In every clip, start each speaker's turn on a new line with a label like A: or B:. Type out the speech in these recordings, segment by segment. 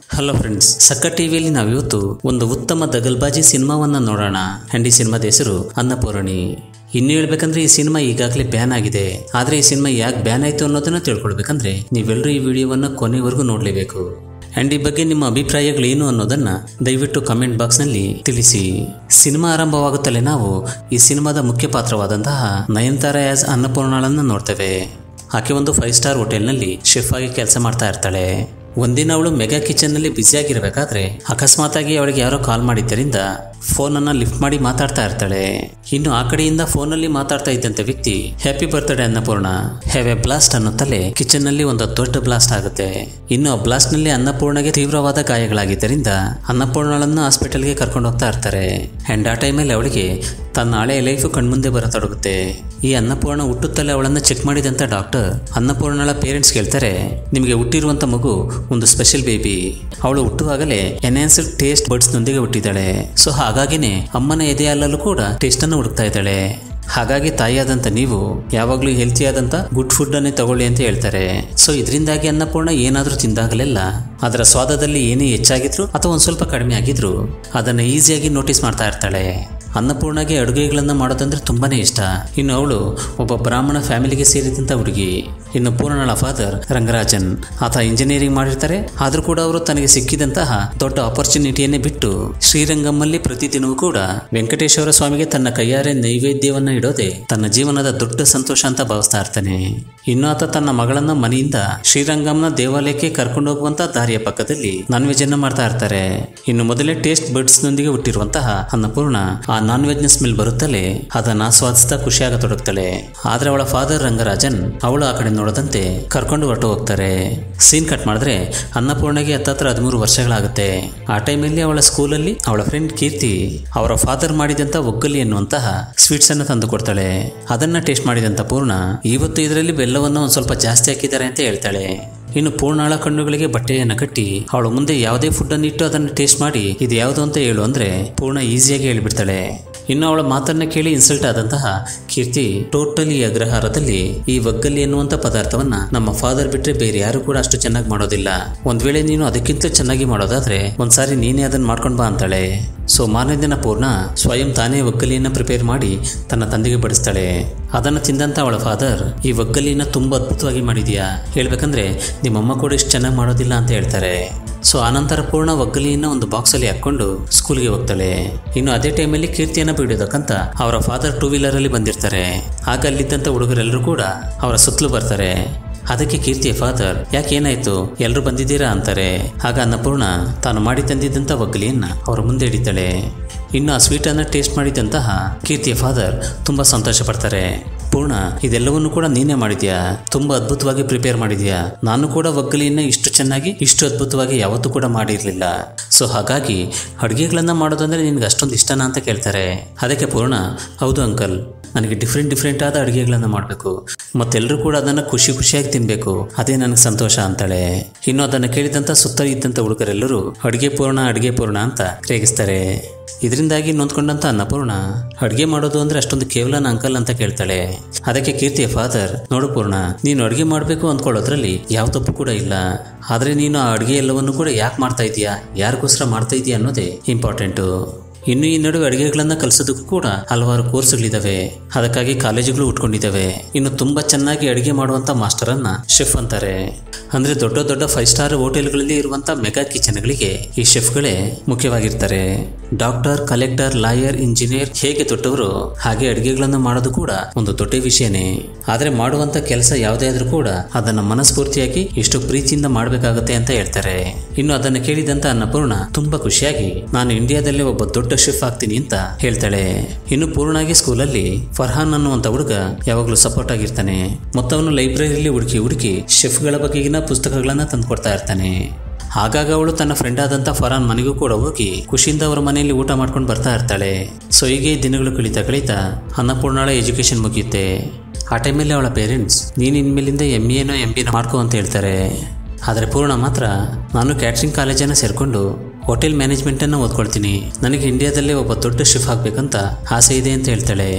A: hello friends ಸಕ್ಕ ಟಿವಿಯಲ್ಲಿ ನಾವಿವತ್ತು ಒಂದು ಉತ್ತಮ ದಗಲ್ಬಾಜಿ ಸಿನಿಮಾವನ್ನ ನೋಡೋಣ ಅಂಡ್ ಈ ಸಿನಿಮಾದ ಹೆಸರು ಅನ್ನಪೂರಣಿ ಇನ್ನು ಹೇಳ್ಬೇಕಂದ್ರೆ ಈ ಸಿನಿಮಾ ಈಗಾಗಲೇ ಬ್ಯಾನ್ ಆಗಿದೆ ಆದ್ರೆ ಈ ಸಿನಿಮಾ ಯಾಕೆ ಬ್ಯಾನ್ ಆಯ್ತು ಅನ್ನೋದನ್ನ ತಿಳ್ಕೊಳ್ಬೇಕಂದ್ರೆ ನೀವೆಲ್ಲರೂ ಈ ವಿಡಿಯೋವನ್ನ ಕೊನೆವರೆಗೂ ನೋಡಲೇಬೇಕು ಅಂಡ್ ಈ ಬಗ್ಗೆ ನಿಮ್ಮ ಅಭಿಪ್ರಾಯಗಳು ಏನು ಅನ್ನೋದನ್ನ ದಯವಿಟ್ಟು ಕಮೆಂಟ್ ಬಾಕ್ಸ್ನಲ್ಲಿ ತಿಳಿಸಿ ಸಿನಿಮಾ ಆರಂಭವಾಗುತ್ತಲೇ ನಾವು ಈ ಸಿನಿಮಾದ ಮುಖ್ಯ ಪಾತ್ರವಾದಂತಹ ನಯನತಾರ ಆಸ್ ಅನ್ನಪೂರ್ಣಳನ್ನ ನೋಡ್ತೇವೆ ಆಕೆ ಒಂದು ಫೈವ್ ಸ್ಟಾರ್ ಹೋಟೆಲ್ನಲ್ಲಿ ಶೆಫ್ ಆಗಿ ಕೆಲಸ ಮಾಡ್ತಾ ಇರ್ತಾಳೆ ಒಂದಿನ ಅವಳು ಮೆಗಾ ಕಿಚನ್ನಲ್ಲಿ ಬ್ಯುಸಿಯಾಗಿರ್ಬೇಕಾದ್ರೆ ಅಕಸ್ಮಾತಾಗಿ ಅವಳಿಗೆ ಯಾರೋ ಕಾಲ್ ಮಾಡಿದ್ದರಿಂದ ಫೋನನ್ನು ಲಿಫ್ಟ್ ಮಾಡಿ ಮಾತಾಡ್ತಾ ಇರ್ತಾಳೆ ಇನ್ನು ಆ ಕಡೆಯಿಂದ ಫೋನಲ್ಲಿ ಮಾತಾಡ್ತಾ ಇದ್ದಂಥ ವ್ಯಕ್ತಿ happy birthday Annapurna have a blast ಅನ್ನುತ್ತಲೇ ಕಿಚನ್ನಲ್ಲಿ ಒಂದು ದೊಡ್ಡ ಬ್ಲಾಸ್ಟ್ ಆಗುತ್ತೆ ಇನ್ನು ಆ ಬ್ಲಾಸ್ಟ್ನಲ್ಲಿ ಅನ್ನಪೂರ್ಣಗೆ ತೀವ್ರವಾದ ಗಾಯಗಳಾಗಿದ್ದರಿಂದ ಅನ್ನಪೂರ್ಣಳನ್ನು ಹಾಸ್ಪಿಟಲ್ಗೆ ಕರ್ಕೊಂಡು ಹೋಗ್ತಾ ಇರ್ತಾರೆ ಆ್ಯಂಡ್ ಆ ಟೈಮಲ್ಲಿ ಅವಳಿಗೆ ತನ್ನ ಹಳೆಯ ಲೈಫು ಕಣ್ಮುಂದೆ ಬರತೊಡಗುತ್ತೆ ಈ ಅನ್ನಪೂರ್ಣ ಹುಟ್ಟುತ್ತಲೇ ಅವಳನ್ನು ಚೆಕ್ ಮಾಡಿದಂಥ ಡಾಕ್ಟರ್ ಅನ್ನಪೂರ್ಣಳ ಪೇರೆಂಟ್ಸ್ ಕೇಳ್ತಾರೆ ನಿಮಗೆ ಹುಟ್ಟಿರುವಂಥ ಮಗು ಒಂದು ಸ್ಪೆಷಲ್ ಬೇಬಿ ಅವಳು ಹುಟ್ಟುವಾಗಲೇ ಎನ್ಹಾನ್ಸ್ಡ್ ಟೇಸ್ಟ್ ಬರ್ಡ್ಸ್ನೊಂದಿಗೆ ಹುಟ್ಟಿದ್ದಾಳೆ ಸೊ ಹಾಗಾಗಿನೇ ಅಮ್ಮನ ಎದೆಯಲ್ಲೂ ಕೂಡ ಟೇಸ್ಟನ್ನು ಹುಡುಕ್ತಾ ಇದ್ದಾಳೆ ಹಾಗಾಗಿ ತಾಯಿಯಾದಂಥ ನೀವು ಯಾವಾಗಲೂ ಹೆಲ್ತಿಯಾದಂಥ ಗುಡ್ ಫುಡ್ ಅನ್ನೇ ತಗೊಳ್ಳಿ ಅಂತ ಹೇಳ್ತಾರೆ ಸೊ ಇದರಿಂದಾಗಿ ಅನ್ನಪೂರ್ಣ ಏನಾದರೂ ತಿಂದಾಗಲೆಲ್ಲ ಅದರ ಸ್ವಾದದಲ್ಲಿ ಏನೇ ಹೆಚ್ಚಾಗಿದ್ರು ಅಥವಾ ಒಂದು ಸ್ವಲ್ಪ ಕಡಿಮೆ ಆಗಿದ್ರು ಅದನ್ನು ಈಸಿಯಾಗಿ ನೋಟಿಸ್ ಮಾಡ್ತಾ ಇರ್ತಾಳೆ ಅನ್ನಪೂರ್ಣಗೆ ಅಡುಗೆಗಳನ್ನು ಮಾಡೋದಂದ್ರೆ ತುಂಬಾನೇ ಇಷ್ಟ ಇನ್ನು ಅವಳು ಒಬ್ಬ ಬ್ರಾಹ್ಮಣ ಫ್ಯಾಮಿಲಿಗೆ ಸೇರಿದಂಥ ಹುಡುಗಿ ಇನ್ನು ಪೂರ್ಣಳ ಫಾದರ್ ರಂಗರಾಜನ್ ಆತ ಇಂಜಿನಿಯರಿಂಗ್ ಮಾಡಿರ್ತಾರೆ ಆದರೂ ಕೂಡ ಅವರು ತನಗೆ ಸಿಕ್ಕಿದಂತಹ ದೊಡ್ಡ ಆಪರ್ಚುನಿಟಿಯನ್ನೇ ಬಿಟ್ಟು ಶ್ರೀರಂಗಮ್ಮಲ್ಲಿ ಪ್ರತಿದಿನವೂ ಕೂಡ ವೆಂಕಟೇಶ್ವರ ಸ್ವಾಮಿಗೆ ತನ್ನ ಕೈಯಾರೆ ನೈವೇದ್ಯವನ್ನ ಇಡೋದೆ ತನ್ನ ಜೀವನದ ದೊಡ್ಡ ಸಂತೋಷ ಅಂತ ಭಾವಿಸ್ತಾ ಇರ್ತಾನೆ ಇನ್ನು ಆತ ತನ್ನ ಮಗಳನ್ನ ಮನೆಯಿಂದ ಶ್ರೀರಂಗಂನ ದೇವಾಲಯಕ್ಕೆ ಕರ್ಕೊಂಡು ಹೋಗುವಂತ ದಾರಿಯ ಪಕ್ಕದಲ್ಲಿ ನಾನ್ ವೆಜ್ ಅನ್ನ ಮಾಡ್ತಾ ಇರ್ತಾರೆ ಇನ್ನು ಮೊದಲೇ ಟೇಸ್ಟ್ ಬರ್ಡ್ಸ್ ನೊಂದಿಗೆ ಹುಟ್ಟಿರುವಂತಹ ಅನ್ನಪೂರ್ಣ ಆ ನಾನ್ ವೆಜ್ ನ ಸ್ಮೆಲ್ ಬರುತ್ತಲೇ ಅದನ್ನ ಆಸ್ವಾದಿಸ್ತಾ ಖುಷಿಯಾಗತೊಡಗ್ತಾಳೆ ಆದ್ರೆ ಅವಳ ಫಾದರ್ ರಂಗರಾಜನ್ ಅವಳು ಆ ಕಡೆ ನೋಡದಂತೆ ಕರ್ಕೊಂಡು ಹೊರಟು ಹೋಗ್ತಾರೆ ಸೀನ್ ಕಟ್ ಮಾಡಿದ್ರೆ ಅನ್ನಪೂರ್ಣಗೆ ಹತ್ತತ್ರ ಹದಿಮೂರು ವರ್ಷಗಳಾಗುತ್ತೆ ಆ ಟೈಮಲ್ಲಿ ಅವಳ ಸ್ಕೂಲಲ್ಲಿ ಅವಳ ಫ್ರೆಂಡ್ ಕೀರ್ತಿ ಅವರ ಫಾದರ್ ಮಾಡಿದಂತ ಒಗ್ಗಲಿ ಎನ್ನುವಂತಹ ಸ್ವೀಟ್ಸ್ ಅನ್ನ ತಂದು ಕೊಡ್ತಾಳೆ ಅದನ್ನ ಟೇಸ್ಟ್ ಮಾಡಿದಂತ ಪೂರ್ಣ ಇವತ್ತು ಇದರಲ್ಲಿ ಬೆಲ್ಲವನ್ನು ಒಂದ್ ಸ್ವಲ್ಪ ಜಾಸ್ತಿ ಹಾಕಿದ್ದಾರೆ ಅಂತ ಹೇಳ್ತಾಳೆ ಇನ್ನು ಪೂರ್ಣಾಳ ಕಣ್ಣುಗಳಿಗೆ ಬಟ್ಟೆಯನ್ನು ಕಟ್ಟಿ ಅವಳು ಮುಂದೆ ಯಾವುದೇ ಫುಡ್ ಅನ್ನು ಇಟ್ಟು ಅದನ್ನು ಟೇಸ್ಟ್ ಮಾಡಿ ಇದು ಯಾವುದು ಅಂತ ಹೇಳು ಅಂದ್ರೆ ಪೂರ್ಣ ಈಸಿಯಾಗಿ ಹೇಳ್ಬಿಡ್ತಾಳೆ ಇನ್ನು ಅವಳ ಮಾತನ್ನ ಕೇಳಿ ಇನ್ಸಲ್ಟ್ ಆದಂತಹ ಕೀರ್ತಿ ಟೋಟಲಿ ಅಗ್ರಹಾರದಲ್ಲಿ ಈ ಒಗ್ಗಲ್ಲಿ ಎನ್ನುವಂತ ಪದಾರ್ಥವನ್ನ ನಮ್ಮ ಫಾದರ್ ಬಿಟ್ರೆ ಬೇರೆ ಯಾರು ಕೂಡ ಅಷ್ಟು ಚೆನ್ನಾಗಿ ಮಾಡೋದಿಲ್ಲ ಒಂದ್ ವೇಳೆ ನೀನು ಅದಕ್ಕಿಂತ ಚೆನ್ನಾಗಿ ಮಾಡೋದಾದ್ರೆ ಒಂದ್ಸಾರಿ ನೀನೇ ಅದನ್ನ ಮಾಡ್ಕೊಂಡ್ ಬಾ ಅಂತಾಳೆ ಸೊ ಮಾರನೇ ದಿನ ಪೂರ್ಣ ಸ್ವಯಂ ತಾನೇ ಒಗ್ಗಲಿಯನ್ನ ಪ್ರಿಪೇರ್ ಮಾಡಿ ತನ್ನ ತಂದೆಗೆ ಬಡಿಸ್ತಾಳೆ ಅದನ್ನು ತಿಂದಂತ ಅವಳ ಫಾದರ್ ಈ ಒಗ್ಗಲಿನ ತುಂಬಾ ಅದ್ಭುತವಾಗಿ ಮಾಡಿದ್ಯಾ ಹೇಳ್ಬೇಕಂದ್ರೆ ನಿಮ್ಮಮ್ಮ ಕೂಡ ಇಷ್ಟು ಚೆನ್ನಾಗಿ ಮಾಡೋದಿಲ್ಲ ಅಂತ ಹೇಳ್ತಾರೆ ಸೊ ಆನಂತರ ಪೂರ್ಣ ಒಗ್ಗಲಿಯನ್ನ ಒಂದು ಬಾಕ್ಸಲ್ಲಿ ಹಾಕೊಂಡು ಸ್ಕೂಲ್ಗೆ ಹೋಗ್ತಾಳೆ ಇನ್ನು ಅದೇ ಟೈಮಲ್ಲಿ ಕೀರ್ತಿಯನ್ನ ಬಿಡೋದಕ್ಕಂತ ಅವರ ಫಾದರ್ ಟೂ ವೀಲರ್ ಅಲ್ಲಿ ಬಂದಿರ್ತಾರೆ ಆಗ ಅಲ್ಲಿದ್ದಂಥ ಹುಡುಗರೆಲ್ಲರೂ ಕೂಡ ಅವರ ಸುತ್ತಲೂ ಬರ್ತಾರೆ ಅದಕ್ಕೆ ಕೀರ್ತಿಯ ಫಾದರ್ ಯಾಕೆ ಏನಾಯ್ತು ಎಲ್ಲರೂ ಬಂದಿದ್ದೀರಾ ಅಂತಾರೆ ಆಗ ಅನ್ನಪೂರ್ಣ ತಾನು ಮಾಡಿ ತಂದಿದ್ದಂಥ ಒಗ್ಗಲಿಯನ್ನ ಅವರ ಮುಂದೆ ಹಿಡಿತಾಳೆ ಇನ್ನು ಆ ಸ್ವೀಟನ್ನು ಟೇಸ್ಟ್ ಮಾಡಿದಂತಹ ಕೀರ್ತಿಯ ಫಾದರ್ ತುಂಬ ಸಂತೋಷ ಪಡ್ತಾರೆ ಪೂರ್ಣ ಇದೆಲ್ಲವನ್ನು ಕೂಡ ನೀನೇ ಮಾಡಿದ್ಯಾ ತುಂಬ ಅದ್ಭುತವಾಗಿ ಪ್ರಿಪೇರ್ ಮಾಡಿದ್ಯಾ ನಾನು ಕೂಡ ಒಗ್ಗಲಿಯನ್ನ ಇಷ್ಟು ಚೆನ್ನಾಗಿ ಇಷ್ಟು ಅದ್ಭುತವಾಗಿ ಯಾವತ್ತೂ ಕೂಡ ಮಾಡಿರಲಿಲ್ಲ ಸೊ ಹಾಗಾಗಿ ಅಡುಗೆಗಳನ್ನ ಮಾಡೋದಂದ್ರೆ ನಿನ್ಗೆ ಅಷ್ಟೊಂದು ಇಷ್ಟನಾ ಅಂತ ಕೇಳ್ತಾರೆ ಅದಕ್ಕೆ ಪೂರ್ಣ ಹೌದು ಅಂಕಲ್ ನನಗೆ ಡಿಫ್ರೆಂಟ್ ಡಿಫ್ರೆಂಟ್ ಆದ ಅಡುಗೆಗಳನ್ನು ಮಾಡಬೇಕು ಮತ್ತೆಲ್ಲರೂ ಕೂಡ ಅದನ್ನು ಖುಷಿ ಖುಷಿಯಾಗಿ ತಿನ್ನಬೇಕು ಅದೇ ನನಗೆ ಸಂತೋಷ ಅಂತಾಳೆ ಇನ್ನು ಅದನ್ನು ಕೇಳಿದಂಥ ಸುತ್ತ ಇದ್ದಂಥ ಹುಡುಗರೆಲ್ಲರೂ ಅಡುಗೆ ಪೂರ್ಣ ಅಡುಗೆ ಪೂರ್ಣ ಅಂತ ರೇಗಿಸ್ತಾರೆ ಇದರಿಂದಾಗಿ ನೊಂದ್ಕೊಂಡಂತ ಅನ್ನಪೂರ್ಣ ಅಡುಗೆ ಮಾಡೋದು ಅಂದ್ರೆ ಅಷ್ಟೊಂದು ಕೇವಲ ಅಂಕಲ್ ಅಂತ ಕೇಳ್ತಾಳೆ ಅದಕ್ಕೆ ಕೀರ್ತಿಯ ಫಾದರ್ ನೋಡು ಪೂರ್ಣ ನೀನು ಅಡುಗೆ ಮಾಡಬೇಕು ಅಂದ್ಕೊಳ್ಳೋದ್ರಲ್ಲಿ ಯಾವ ತಪ್ಪು ಕೂಡ ಇಲ್ಲ ಆದರೆ ನೀನು ಆ ಅಡುಗೆ ಎಲ್ಲವನ್ನು ಕೂಡ ಯಾಕೆ ಮಾಡ್ತಾ ಇದೀಯಾ ಯಾರಿಗೋಸ್ಕರ ಮಾಡ್ತಾ ಇದೀಯಾ ಅನ್ನೋದೇ ಇಂಪಾರ್ಟೆಂಟು ಇನ್ನು ಈ ನಡುವೆ ಅಡುಗೆಗಳನ್ನ ಕಲಿಸೋದಕ್ಕೂ ಕೂಡ ಹಲವಾರು ಕೋರ್ಸ್ಗಳಿದಾವೆ ಅದಕ್ಕಾಗಿ ಕಾಲೇಜುಗಳು ಉಟ್ಕೊಂಡಿದ್ದಾವೆ ಇನ್ನು ತುಂಬಾ ಚೆನ್ನಾಗಿ ಅಡುಗೆ ಮಾಡುವಂತ ಮಾಸ್ಟರನ್ನ ಶೆಫ್ ಅಂತಾರೆ ಅಂದ್ರೆ ದೊಡ್ಡ ದೊಡ್ಡ ಫೈವ್ ಸ್ಟಾರ್ ಹೋಟೆಲ್ಗಳಲ್ಲಿ ಇರುವಂತ ಮೆಗಾ ಕಿಚನ್ಗಳಿಗೆ ಈ ಶೆಫ್ಗಳೇ ಮುಖ್ಯವಾಗಿರ್ತಾರೆ ಡಾಕ್ಟರ್ ಕಲೆಕ್ಟರ್ ಲಾಯರ್ ಇಂಜಿನಿಯರ್ ಹೇಗೆ ದೊಡ್ಡವರು ಹಾಗೆ ಅಡುಗೆಗಳನ್ನು ಮಾಡೋದು ಕೂಡ ಒಂದು ದೊಡ್ಡ ವಿಷಯನೇ ಆದ್ರೆ ಮಾಡುವಂತ ಕೆಲಸ ಯಾವುದೇ ಆದ್ರೂ ಕೂಡ ಅದನ್ನ ಮನಸ್ಫೂರ್ತಿಯಾಗಿ ಎಷ್ಟು ಪ್ರೀತಿಯಿಂದ ಮಾಡಬೇಕಾಗುತ್ತೆ ಅಂತ ಹೇಳ್ತಾರೆ ಇನ್ನು ಅದನ್ನು ಕೇಳಿದಂತ ಅನ್ನಪೂರ್ಣ ತುಂಬಾ ಖುಷಿಯಾಗಿ ನಾನು ಇಂಡಿಯಾದಲ್ಲೇ ಒಬ್ಬ ದೊಡ್ಡ ಶೆಫ್ ಆಗ್ತೀನಿ ಅಂತ ಹೇಳ್ತಾಳೆ ಇನ್ನು ಪೂರ್ಣಾಗಿ ಸ್ಕೂಲಲ್ಲಿ ಫರ್ಹಾನ್ ಅನ್ನುವಂತ ಹುಡುಗ ಯಾವಾಗಲೂ ಸಪೋರ್ಟ್ ಆಗಿರ್ತಾನೆ ಮೊತ್ತವನ್ನು ಲೈಬ್ರರಿಯಲ್ಲಿ ಹುಡುಕಿ ಹುಡುಕಿ ಶೆಫ್ಗಳ ಬಗೆಗಿನ ಪುಸ್ತಕಗಳನ್ನ ತಂದುಕೊಡ್ತಾ ಇರ್ತಾನೆ ಆಗಾಗ ಅವಳು ತನ್ನ ಫ್ರೆಂಡ್ ಆದಂಥ ಫರಾನ್ ಮನೆಗೂ ಕೂಡ ಹೋಗಿ ಖುಷಿಯಿಂದ ಅವರ ಮನೆಯಲ್ಲಿ ಊಟ ಮಾಡ್ಕೊಂಡು ಬರ್ತಾ ಇರ್ತಾಳೆ ಸೊ ಹೀಗೆ ದಿನಗಳು ಕಳೀತಾ ಕಳೀತಾ ಅನ್ನಪೂರ್ಣಾಳ ಎಜುಕೇಶನ್ ಮುಗಿಯುತ್ತೆ ಆ ಟೈಮಲ್ಲಿ ಅವಳ ಪೇರೆಂಟ್ಸ್ ನೀನು ಇನ್ಮೇಲಿಂದ ಎಮ್ ಎನೋ ಎಂ ಬಿನೋ ಮಾಡ್ಕೋ ಅಂತ ಹೇಳ್ತಾರೆ ಆದರೆ ಪೂರ್ಣ ಮಾತ್ರ ನಾನು ಕ್ಯಾಟ್ರಿಂಗ್ ಕಾಲೇಜನ್ನು ಸೇರಿಕೊಂಡು ಹೋಟೆಲ್ ಮ್ಯಾನೇಜ್ಮೆಂಟನ್ನು ಓದ್ಕೊಳ್ತೀನಿ ನನಗೆ ಇಂಡಿಯಾದಲ್ಲೇ ಒಬ್ಬ ದೊಡ್ಡ ಶೆಫ್ ಆಗಬೇಕಂತ ಆಸೆ ಇದೆ ಅಂತ ಹೇಳ್ತಾಳೆ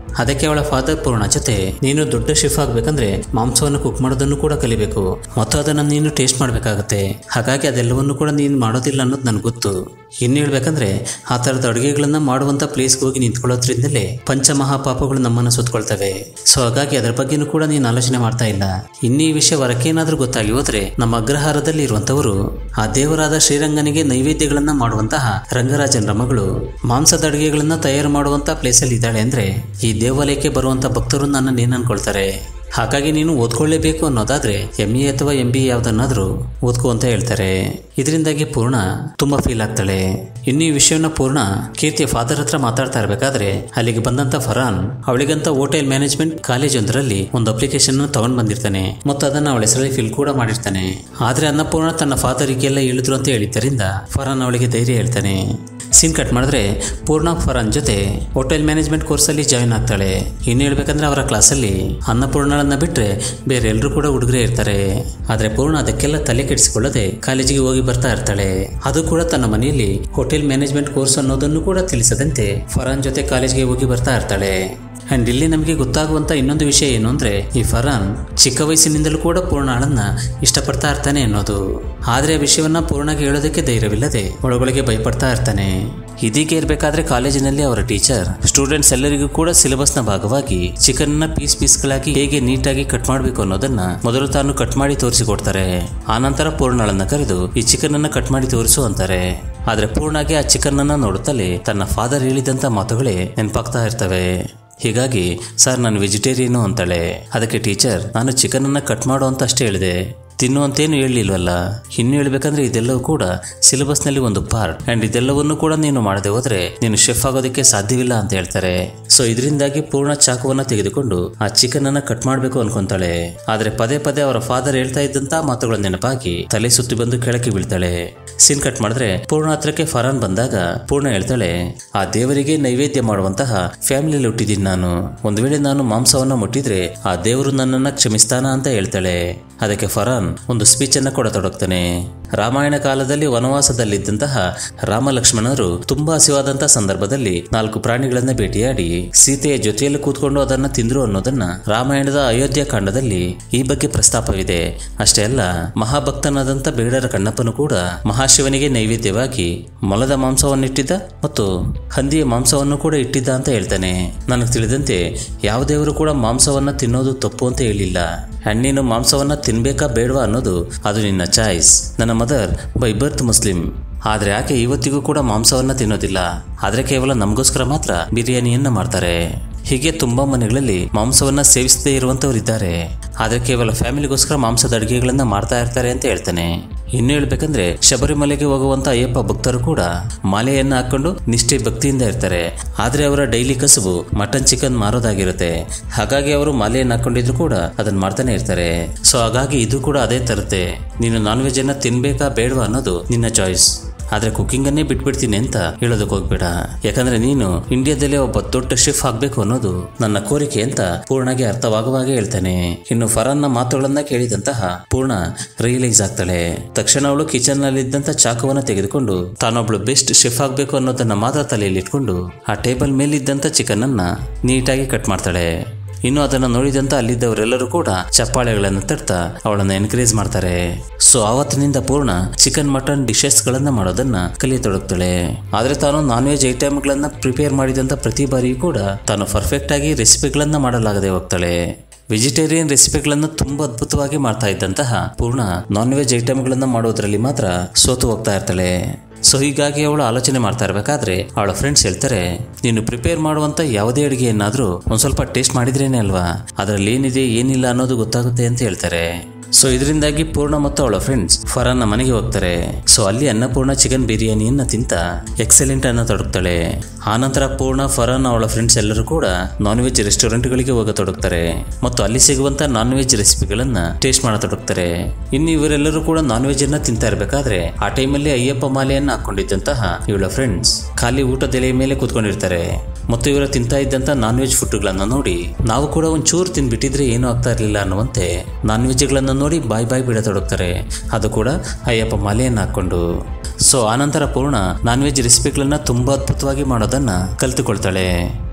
A: ಅದಕ್ಕೆ ಅವಳ ಫಾದರ್ ಪೂರ್ಣ ಜೊತೆ ನೀನು ದೊಡ್ಡ ಶೆಫ್ ಆಗ್ಬೇಕಂದ್ರೆ ಮಾಂಸವನ್ನು ಕುಕ್ ಮಾಡೋದನ್ನು ಕೂಡ ಕಲಿಬೇಕು ಮತ್ತು ಅದನ್ನು ನೀನು ಟೇಸ್ಟ್ ಮಾಡಬೇಕಾಗತ್ತೆ ಹಾಗಾಗಿ ಅದೆಲ್ಲವನ್ನು ಕೂಡ ನೀನು ಮಾಡೋದಿಲ್ಲ ಅನ್ನೋದು ನನಗೆ ಗೊತ್ತು ಇನ್ನು ಹೇಳ್ಬೇಕಂದ್ರೆ ಆ ಥರದ ಅಡುಗೆಗಳನ್ನ ಮಾಡುವಂಥ ಪ್ಲೇಸ್ಗೆ ಹೋಗಿ ನಿಂತ್ಕೊಳ್ಳೋದ್ರಿಂದಲೇ ಪಂಚಮಹಾಪಾಪಗಳು ನಮ್ಮನ್ನು ಸುತ್ತಕೊಳ್ತವೆ ಸೊ ಹಾಗಾಗಿ ಅದರ ಬಗ್ಗೆನೂ ಕೂಡ ನೀನು ಆಲೋಚನೆ ಮಾಡ್ತಾ ಇಲ್ಲ ಇನ್ನು ಈ ವಿಷಯ ಹೊರಕ್ಕೇನಾದ್ರೂ ಗೊತ್ತಾಗಿ ಹೋದ್ರೆ ನಮ್ಮ ಅಗ್ರಹಾರದಲ್ಲಿ ಇರುವಂತವರು ಆ ದೇವರಾದ ಶ್ರೀರಂಗನಿಗೆ ನೈವೇದ್ಯಗಳನ್ನ ಮಾಡುವಂತಹ ರಂಗರಾಜನ ಮಗಳು ಮಾಂಸದ ಅಡುಗೆಗಳನ್ನ ತಯಾರು ಮಾಡುವಂತ ಪ್ಲೇಸಲ್ಲಿ ಇದ್ದಾಳೆ ಅಂದ್ರೆ ಈ ದೇವಾಲಯಕ್ಕೆ ಬರುವಂತ ಭಕ್ತರು ನನ್ನನ್ನು ಏನ್ ಅನ್ಕೊಳ್ತಾರೆ ಹಾಗಾಗಿ ನೀನು ಓದ್ಕೊಳ್ಳೇಬೇಕು ಅನ್ನೋದಾದ್ರೆ ಎಂ ಎ ಅಥವಾ ಎಂ ಬಿ ಯಾವ್ದನ್ನಾದ್ರೂ ಓದ್ಕೋ ಅಂತ ಹೇಳ್ತಾರೆ ಇದರಿಂದಾಗಿ ಪೂರ್ಣ ತುಂಬಾ ಫೀಲ್ ಆಗ್ತಾಳೆ ಇನ್ನು ಈ ವಿಷಯವನ್ನ ಪೂರ್ಣ ಕೀರ್ತಿಯ ಫಾದರ್ ಹತ್ರ ಮಾತಾಡ್ತಾ ಇರ್ಬೇಕಾದ್ರೆ ಅಲ್ಲಿಗೆ ಬಂದಂತ ಫರಾನ್ ಅವಳಿಗಂತ ಹೋಟೆಲ್ ಮ್ಯಾನೇಜ್ಮೆಂಟ್ ಕಾಲೇಜ್ ಒಂದರಲ್ಲಿ ಒಂದು ಅಪ್ಲಿಕೇಶನ್ ತಗೊಂಡ್ ಬಂದಿರ್ತಾನೆ ಮತ್ತು ಅದನ್ನ ಅವಳ ಹೆಸರಲ್ಲಿ ಫಿಲ್ ಕೂಡ ಮಾಡಿರ್ತಾನೆ ಆದ್ರೆ ಅನ್ನಪೂರ್ಣ ತನ್ನ ಫಾದರಿಗೆಲ್ಲ ಹೇಳಿದ್ರು ಅಂತ ಹೇಳಿದ್ದರಿಂದ ಫರಾನ್ ಅವಳಿಗೆ ಧೈರ್ಯ ಹೇಳ್ತಾನೆ ಸೀನ್ ಕಟ್ ಮಾಡಿದ್ರೆ ಪೂರ್ಣ ಫರಾನ್ ಜೊತೆ ಹೋಟೆಲ್ ಮ್ಯಾನೇಜ್ಮೆಂಟ್ ಕೋರ್ಸಲ್ಲಿ ಜಾಯಿನ್ ಆಗ್ತಾಳೆ ಇನ್ನು ಹೇಳ್ಬೇಕಂದ್ರೆ ಅವರ ಕ್ಲಾಸಲ್ಲಿ ಅನ್ನಪೂರ್ಣಳನ್ನ ಬಿಟ್ರೆ ಬೇರೆ ಎಲ್ಲರೂ ಕೂಡ ಹುಡುಗರೇ ಇರ್ತಾರೆ ಆದ್ರೆ ಪೂರ್ಣ ಅದಕ್ಕೆಲ್ಲ ತಲೆ ಕೆಡಿಸಿಕೊಳ್ಳದೆ ಕಾಲೇಜಿಗೆ ಹೋಗಿ ಬರ್ತಾ ಇರ್ತಾಳೆ ಅದು ಕೂಡ ತನ್ನ ಮನೆಯಲ್ಲಿ ಹೋಟೆಲ್ ಮ್ಯಾನೇಜ್ಮೆಂಟ್ ಕೋರ್ಸ್ ಅನ್ನೋದನ್ನು ಕೂಡ ತಿಳಿಸದಂತೆ ಫರಾನ್ ಜೊತೆ ಕಾಲೇಜಿಗೆ ಹೋಗಿ ಬರ್ತಾ ಇರ್ತಾಳೆ ಅಂಡ್ ಇಲ್ಲಿ ನಮಗೆ ಗೊತ್ತಾಗುವಂತ ಇನ್ನೊಂದು ವಿಷಯ ಏನು ಅಂದ್ರೆ ಈ ಫರಾನ್ ಚಿಕ್ಕ ವಯಸ್ಸಿನಿಂದಲೂ ಕೂಡ ಪೂರ್ಣಾಳನ್ನ ಇಷ್ಟಪಡ್ತಾ ಇರ್ತಾನೆ ಅನ್ನೋದು ಆದ್ರೆ ಆ ವಿಷಯವನ್ನ ಪೂರ್ಣಗೆ ಹೇಳೋದಕ್ಕೆ ಧೈರ್ಯವಿಲ್ಲದೆ ಒಳಗೊಳಗೆ ಭಯಪಡ್ತಾ ಇರ್ತಾನೆ ಇದೀಗೆ ಇರಬೇಕಾದ್ರೆ ಕಾಲೇಜಿನಲ್ಲಿ ಅವರ ಟೀಚರ್ ಸ್ಟೂಡೆಂಟ್ಸ್ ಎಲ್ಲರಿಗೂ ಕೂಡ ಸಿಲೆಬಸ್ನ ಭಾಗವಾಗಿ ಚಿಕನ್ ನ ಪೀಸ್ ಪೀಸ್ಗಳಾಗಿ ಹೇಗೆ ನೀಟಾಗಿ ಕಟ್ ಮಾಡಬೇಕು ಅನ್ನೋದನ್ನ ಮೊದಲು ತಾನು ಕಟ್ ಮಾಡಿ ತೋರಿಸಿಕೊಡ್ತಾರೆ ಆನಂತರ ಪೂರ್ಣಳನ್ನ ಕರೆದು ಈ ಚಿಕನ್ ಅನ್ನ ಕಟ್ ಮಾಡಿ ತೋರಿಸು ಅಂತಾರೆ ಆದ್ರೆ ಪೂರ್ಣಗೆ ಆ ಚಿಕನ್ ಅನ್ನ ನೋಡುತ್ತಲೇ ತನ್ನ ಫಾದರ್ ಹೇಳಿದಂತ ಮಾತುಗಳೇ ನೆನಪಾಗ್ತಾ ಇರ್ತವೆ ಹೀಗಾಗಿ ಸರ್ ನಾನು ವೆಜಿಟೇರಿಯನು ಅಂತಾಳೆ ಅದಕ್ಕೆ ಟೀಚರ್ ನಾನು ಚಿಕನ್ ಅನ್ನ ಕಟ್ ಮಾಡು ಅಂತ ಅಷ್ಟೇ ಹೇಳಿದೆ ತಿನ್ನುವಂತೇನು ಹೇಳಲಿಲ್ವಲ್ಲ ಇನ್ನು ಹೇಳ್ಬೇಕಂದ್ರೆ ಇದೆಲ್ಲವೂ ಕೂಡ ಸಿಲೆಬಸ್ನಲ್ಲಿ ಒಂದು ಪಾರ್ಟ್ ಅಂಡ್ ಇದೆಲ್ಲವನ್ನು ಕೂಡ ನೀನು ಮಾಡದೆ ಹೋದ್ರೆ ನೀನು ಶೆಫ್ ಆಗೋದಕ್ಕೆ ಸಾಧ್ಯವಿಲ್ಲ ಅಂತ ಹೇಳ್ತಾರೆ ಸೊ ಇದರಿಂದಾಗಿ ಪೂರ್ಣ ಚಾಕುವನ್ನ ತೆಗೆದುಕೊಂಡು ಆ ಚಿಕನ್ ಅನ್ನ ಕಟ್ ಮಾಡಬೇಕು ಅನ್ಕೊಂತಾಳೆ ಆದ್ರೆ ಪದೇ ಪದೇ ಅವರ ಫಾದರ್ ಹೇಳ್ತಾ ಇದ್ದಂತ ಮಾತುಗಳ ನೆನಪಾಗಿ ತಲೆ ಸುತ್ತಿ ಬಂದು ಕೆಳಕ್ಕೆ ಬೀಳ್ತಾಳೆ ಸೀನ್ ಕಟ್ ಮಾಡಿದ್ರೆ ಪೂರ್ಣ ಹತ್ರಕ್ಕೆ ಫರಾನ್ ಬಂದಾಗ ಪೂರ್ಣ ಹೇಳ್ತಾಳೆ ಆ ದೇವರಿಗೆ ನೈವೇದ್ಯ ಮಾಡುವಂತಹ ಫ್ಯಾಮಿಲಿಯಲ್ಲಿ ಹುಟ್ಟಿದ್ದೀನಿ ನಾನು ಒಂದು ವೇಳೆ ನಾನು ಮಾಂಸವನ್ನ ಮುಟ್ಟಿದ್ರೆ ಆ ದೇವರು ನನ್ನನ್ನ ಕ್ಷಮಿಸ್ತಾನ ಅಂತ ಹೇಳ್ತಾಳೆ ಅದಕ್ಕೆ ಫರಾನ್ ಒಂದು ಸ್ಪೀಚ್ ಅನ್ನ ಕೊಡತೊಡಗ್ತಾನೆ ರಾಮಾಯಣ ಕಾಲದಲ್ಲಿ ವನವಾಸದಲ್ಲಿದ್ದಂತಹ ರಾಮ ಲಕ್ಷ್ಮಣರು ತುಂಬಾ ಹಸಿವಾದಂತಹ ಸಂದರ್ಭದಲ್ಲಿ ನಾಲ್ಕು ಪ್ರಾಣಿಗಳನ್ನ ಭೇಟಿಯಾಡಿ ಸೀತೆಯ ಜೊತೆಯಲ್ಲಿ ಕೂತ್ಕೊಂಡು ಅದನ್ನ ತಿಂದ್ರು ಅನ್ನೋದನ್ನ ರಾಮಾಯಣದ ಅಯೋಧ್ಯ ಕಾಂಡದಲ್ಲಿ ಈ ಬಗ್ಗೆ ಪ್ರಸ್ತಾಪವಿದೆ ಅಷ್ಟೇ ಅಲ್ಲ ಮಹಾಭಕ್ತನಾದಂತ ಬೇಡರ ಕಣ್ಣಪ್ಪನು ಕೂಡ ಮಹಾಶಿವನಿಗೆ ನೈವೇದ್ಯವಾಗಿ ಮೊಲದ ಮಾಂಸವನ್ನಿಟ್ಟಿದ್ದ ಮತ್ತು ಹಂದಿಯ ಮಾಂಸವನ್ನು ಕೂಡ ಇಟ್ಟಿದ್ದ ಅಂತ ಹೇಳ್ತಾನೆ ನನಗೆ ತಿಳಿದಂತೆ ಯಾವ ದೇವರು ಕೂಡ ಮಾಂಸವನ್ನ ತಿನ್ನೋದು ತಪ್ಪು ಅಂತ ಹೇಳಿಲ್ಲ ಹಣ್ಣಿನ ಮಾಂಸವನ್ನ ತಿನ್ಬೇಕಾ ಬೇಡವಾ ಅನ್ನೋದು ಅದು ನಿನ್ನ ಚಾಯ್ಸ್ ನನ್ನ ಮದರ್ ಬೈ ಬರ್ತ್ ಮುಸ್ಲಿಂ ಆದ್ರೆ ಆಕೆ ಇವತ್ತಿಗೂ ಕೂಡ ಮಾಂಸವನ್ನ ತಿನ್ನೋದಿಲ್ಲ ಆದ್ರೆ ಕೇವಲ ನಮಗೋಸ್ಕರ ಮಾತ್ರ ಬಿರಿಯಾನಿಯನ್ನ ಮಾಡ್ತಾರೆ ಹೀಗೆ ತುಂಬಾ ಮನೆಗಳಲ್ಲಿ ಮಾಂಸವನ್ನ ಸೇವಿಸದೇ ಇರುವಂತವರಿದ್ದಾರೆ ಆದ್ರೆ ಕೇವಲ ಫ್ಯಾಮಿಲಿಗೋಸ್ಕರ ಮಾಂಸದ ಅಡುಗೆಗಳನ್ನ ಮಾಡ್ತಾ ಇರ್ತಾರೆ ಅಂತ ಹೇಳ್ತಾನೆ ಇನ್ನು ಹೇಳ್ಬೇಕಂದ್ರೆ ಶಬರಿಮಲೆಗೆ ಹೋಗುವಂತ ಅಯ್ಯಪ್ಪ ಭಕ್ತರು ಕೂಡ ಮಾಲೆಯನ್ನ ಹಾಕೊಂಡು ನಿಷ್ಠೆ ಭಕ್ತಿಯಿಂದ ಇರ್ತಾರೆ ಆದ್ರೆ ಅವರ ಡೈಲಿ ಕಸುಬು ಮಟನ್ ಚಿಕನ್ ಮಾರೋದಾಗಿರುತ್ತೆ ಹಾಗಾಗಿ ಅವರು ಮಾಲೆಯನ್ನ ಹಾಕೊಂಡಿದ್ರು ಕೂಡ ಅದನ್ನ ಮಾಡ್ತಾನೆ ಇರ್ತಾರೆ ಸೊ ಹಾಗಾಗಿ ಇದು ಕೂಡ ಅದೇ ತರುತ್ತೆ ನೀನು ನಾನ್ ವೆಜ್ ಅನ್ನ ತಿನ್ಬೇಕಾ ಬೇಡವಾ ಅನ್ನೋದು ನಿನ್ನ ಚಾಯ್ಸ್ ಆದ್ರೆ ಕುಕಿಂಗ್ ಅನ್ನೇ ಬಿಟ್ಬಿಡ್ತೀನಿ ಅಂತ ಹೇಳೋದಕ್ಕೆ ಹೋಗ್ಬೇಡ ಯಾಕಂದ್ರೆ ನೀನು ಇಂಡಿಯಾದಲ್ಲೇ ಒಬ್ಬ ದೊಡ್ಡ ಶೆಫ್ ಆಗ್ಬೇಕು ಅನ್ನೋದು ನನ್ನ ಕೋರಿಕೆ ಅಂತ ಪೂರ್ಣಗೆ ಅರ್ಥವಾಗುವಾಗೆ ಹೇಳ್ತಾನೆ ಇನ್ನು ಫರಾನ್ನ ಮಾತುಗಳನ್ನ ಕೇಳಿದಂತಹ ಪೂರ್ಣ ರಿಯಲೈಸ್ ಆಗ್ತಾಳೆ ತಕ್ಷಣ ಅವಳು ಕಿಚನ್ ನಲ್ಲಿದ್ದಂತ ಚಾಕುವನ್ನ ತೆಗೆದುಕೊಂಡು ತಾನೊಬ್ಳು ಬೆಸ್ಟ್ ಶೆಫ್ ಆಗ್ಬೇಕು ಅನ್ನೋದನ್ನ ಮಾತ್ರ ತಲೆಯಲ್ಲಿ ಇಟ್ಕೊಂಡು ಆ ಟೇಬಲ್ ಮೇಲಿದ್ದಂತ ಚಿಕನ್ ಅನ್ನ ನೀಟಾಗಿ ಕಟ್ ಮಾಡ್ತಾಳೆ ಇನ್ನು ಅದನ್ನ ನೋಡಿದಂತ ಅಲ್ಲಿದ್ದವರೆಲ್ಲರೂ ಕೂಡ ಚಪ್ಪಾಳೆಗಳನ್ನು ತಟ್ತಾ ಅವಳನ್ನ ಎನ್ಕರೇಜ್ ಮಾಡ್ತಾರೆ ಸೊ ಆವತ್ತಿನಿಂದ ಪೂರ್ಣ ಚಿಕನ್ ಮಟನ್ ಡಿಶಸ್ ಗಳನ್ನ ಮಾಡೋದನ್ನ ಕಲಿಯತೊಡಗ್ತಾಳೆ ಆದ್ರೆ ತಾನು ನಾನ್ ವೆಜ್ ಐಟಮ್ಗಳನ್ನ ಪ್ರಿಪೇರ್ ಮಾಡಿದಂತ ಪ್ರತಿ ಬಾರಿಯೂ ಕೂಡ ತಾನು ಪರ್ಫೆಕ್ಟ್ ಆಗಿ ರೆಸಿಪಿಗಳನ್ನ ಮಾಡಲಾಗದೆ ಹೋಗ್ತಾಳೆ ವೆಜಿಟೇರಿಯನ್ ರೆಸಿಪಿಗಳನ್ನು ತುಂಬಾ ಅದ್ಭುತವಾಗಿ ಮಾಡ್ತಾ ಇದ್ದಂತಹ ಪೂರ್ಣ ನಾನ್ ವೆಜ್ ಐಟಮ್ಗಳನ್ನ ಮಾಡೋದ್ರಲ್ಲಿ ಮಾತ್ರ ಸೋತು ಹೋಗ್ತಾ ಇರ್ತಾಳೆ ಸೊ ಹೀಗಾಗಿ ಅವಳು ಆಲೋಚನೆ ಮಾಡ್ತಾ ಇರಬೇಕಾದ್ರೆ ಅವಳ ಫ್ರೆಂಡ್ಸ್ ಹೇಳ್ತಾರೆ ನೀನು ಪ್ರಿಪೇರ್ ಮಾಡುವಂತ ಯಾವುದೇ ಅಡುಗೆಯನ್ನಾದ್ರೂ ಒಂದ್ ಸ್ವಲ್ಪ ಟೇಸ್ಟ್ ಮಾಡಿದ್ರೇನೆ ಅಲ್ವಾ ಅದರಲ್ಲಿ ಏನಿದೆ ಏನಿಲ್ಲ ಅನ್ನೋದು ಗೊತ್ತಾಗುತ್ತೆ ಅಂತ ಹೇಳ್ತಾರೆ ಸೊ ಇದರಿಂದಾಗಿ ಪೂರ್ಣ ಮತ್ತು ಅವಳ ಫ್ರೆಂಡ್ಸ್ ಫರಾನ್ನ ಮನೆಗೆ ಹೋಗ್ತಾರೆ ಸೊ ಅಲ್ಲಿ ಅನ್ನಪೂರ್ಣ ಚಿಕನ್ ಬಿರಿಯಾನಿಯನ್ನ ತಿಂತ ಎಕ್ಸಲೆಂಟ್ ಅನ್ನ ತೊಡಗ್ತಾಳೆ ಆನಂತರ ಪೂರ್ಣ ಫರಾನ್ ಅವಳ ಫ್ರೆಂಡ್ಸ್ ಎಲ್ಲರೂ ಕೂಡ ನಾನ್ ವೆಜ್ ರೆಸ್ಟೋರೆಂಟ್ಗಳಿಗೆ ಹೋಗತೊಡಗ್ತಾರೆ ಮತ್ತು ಅಲ್ಲಿ ಸಿಗುವಂತ ನಾನ್ ವೆಜ್ ರೆಸಿಪಿಗಳನ್ನ ಟೇಸ್ಟ್ ಮಾಡತೊಡಗ್ತಾರೆ ಇನ್ನು ಇವರೆಲ್ಲರೂ ಕೂಡ ನಾನ್ ವೆಜ್ ಅನ್ನ ತಿಂತಾ ಇರಬೇಕಾದ್ರೆ ಆ ಟೈಮಲ್ಲಿ ಅಯ್ಯಪ್ಪ ಮಾಲೆಯನ್ನ ಹಾಕೊಂಡಿದ್ದಂತಹ ಇವಳ ಫ್ರೆಂಡ್ಸ್ ಖಾಲಿ ಊಟದ ಎಲೆಯ ಮೇಲೆ ಕೂತ್ಕೊಂಡಿರ್ತಾರೆ ಮತ್ತು ಇವರ ತಿಂತಾ ಇದ್ದಂತ ನಾನ್ ವೆಜ್ ಫುಡ್ಗಳನ್ನ ನೋಡಿ ನಾವು ಕೂಡ ಒಂಚೂರು ತಿಂದ್ಬಿಟ್ಟಿದ್ರೆ ಏನೂ ಆಗ್ತಾ ಇರಲಿಲ್ಲ ಅನ್ನುವಂತೆ ನಾನ್ ವೆಜ್ಗಳನ್ನ ನೋಡಿ ಬಾಯ್ ಬಾಯ್ ಬಿಡತೊಡಗ್ತಾರೆ ಅದು ಕೂಡ ಅಯ್ಯಪ್ಪ ಮಾಲೆಯನ್ನ ಹಾಕೊಂಡು ಸೊ ಆನಂತರ ಪೂರ್ಣ ನಾನ್ ವೆಜ್ ರೆಸಿಪಿಗಳನ್ನ ತುಂಬಾ ಅದ್ಭುತವಾಗಿ ಮಾಡೋದನ್ನ ಕಲ್ತುಕೊಳ್ತಾಳೆ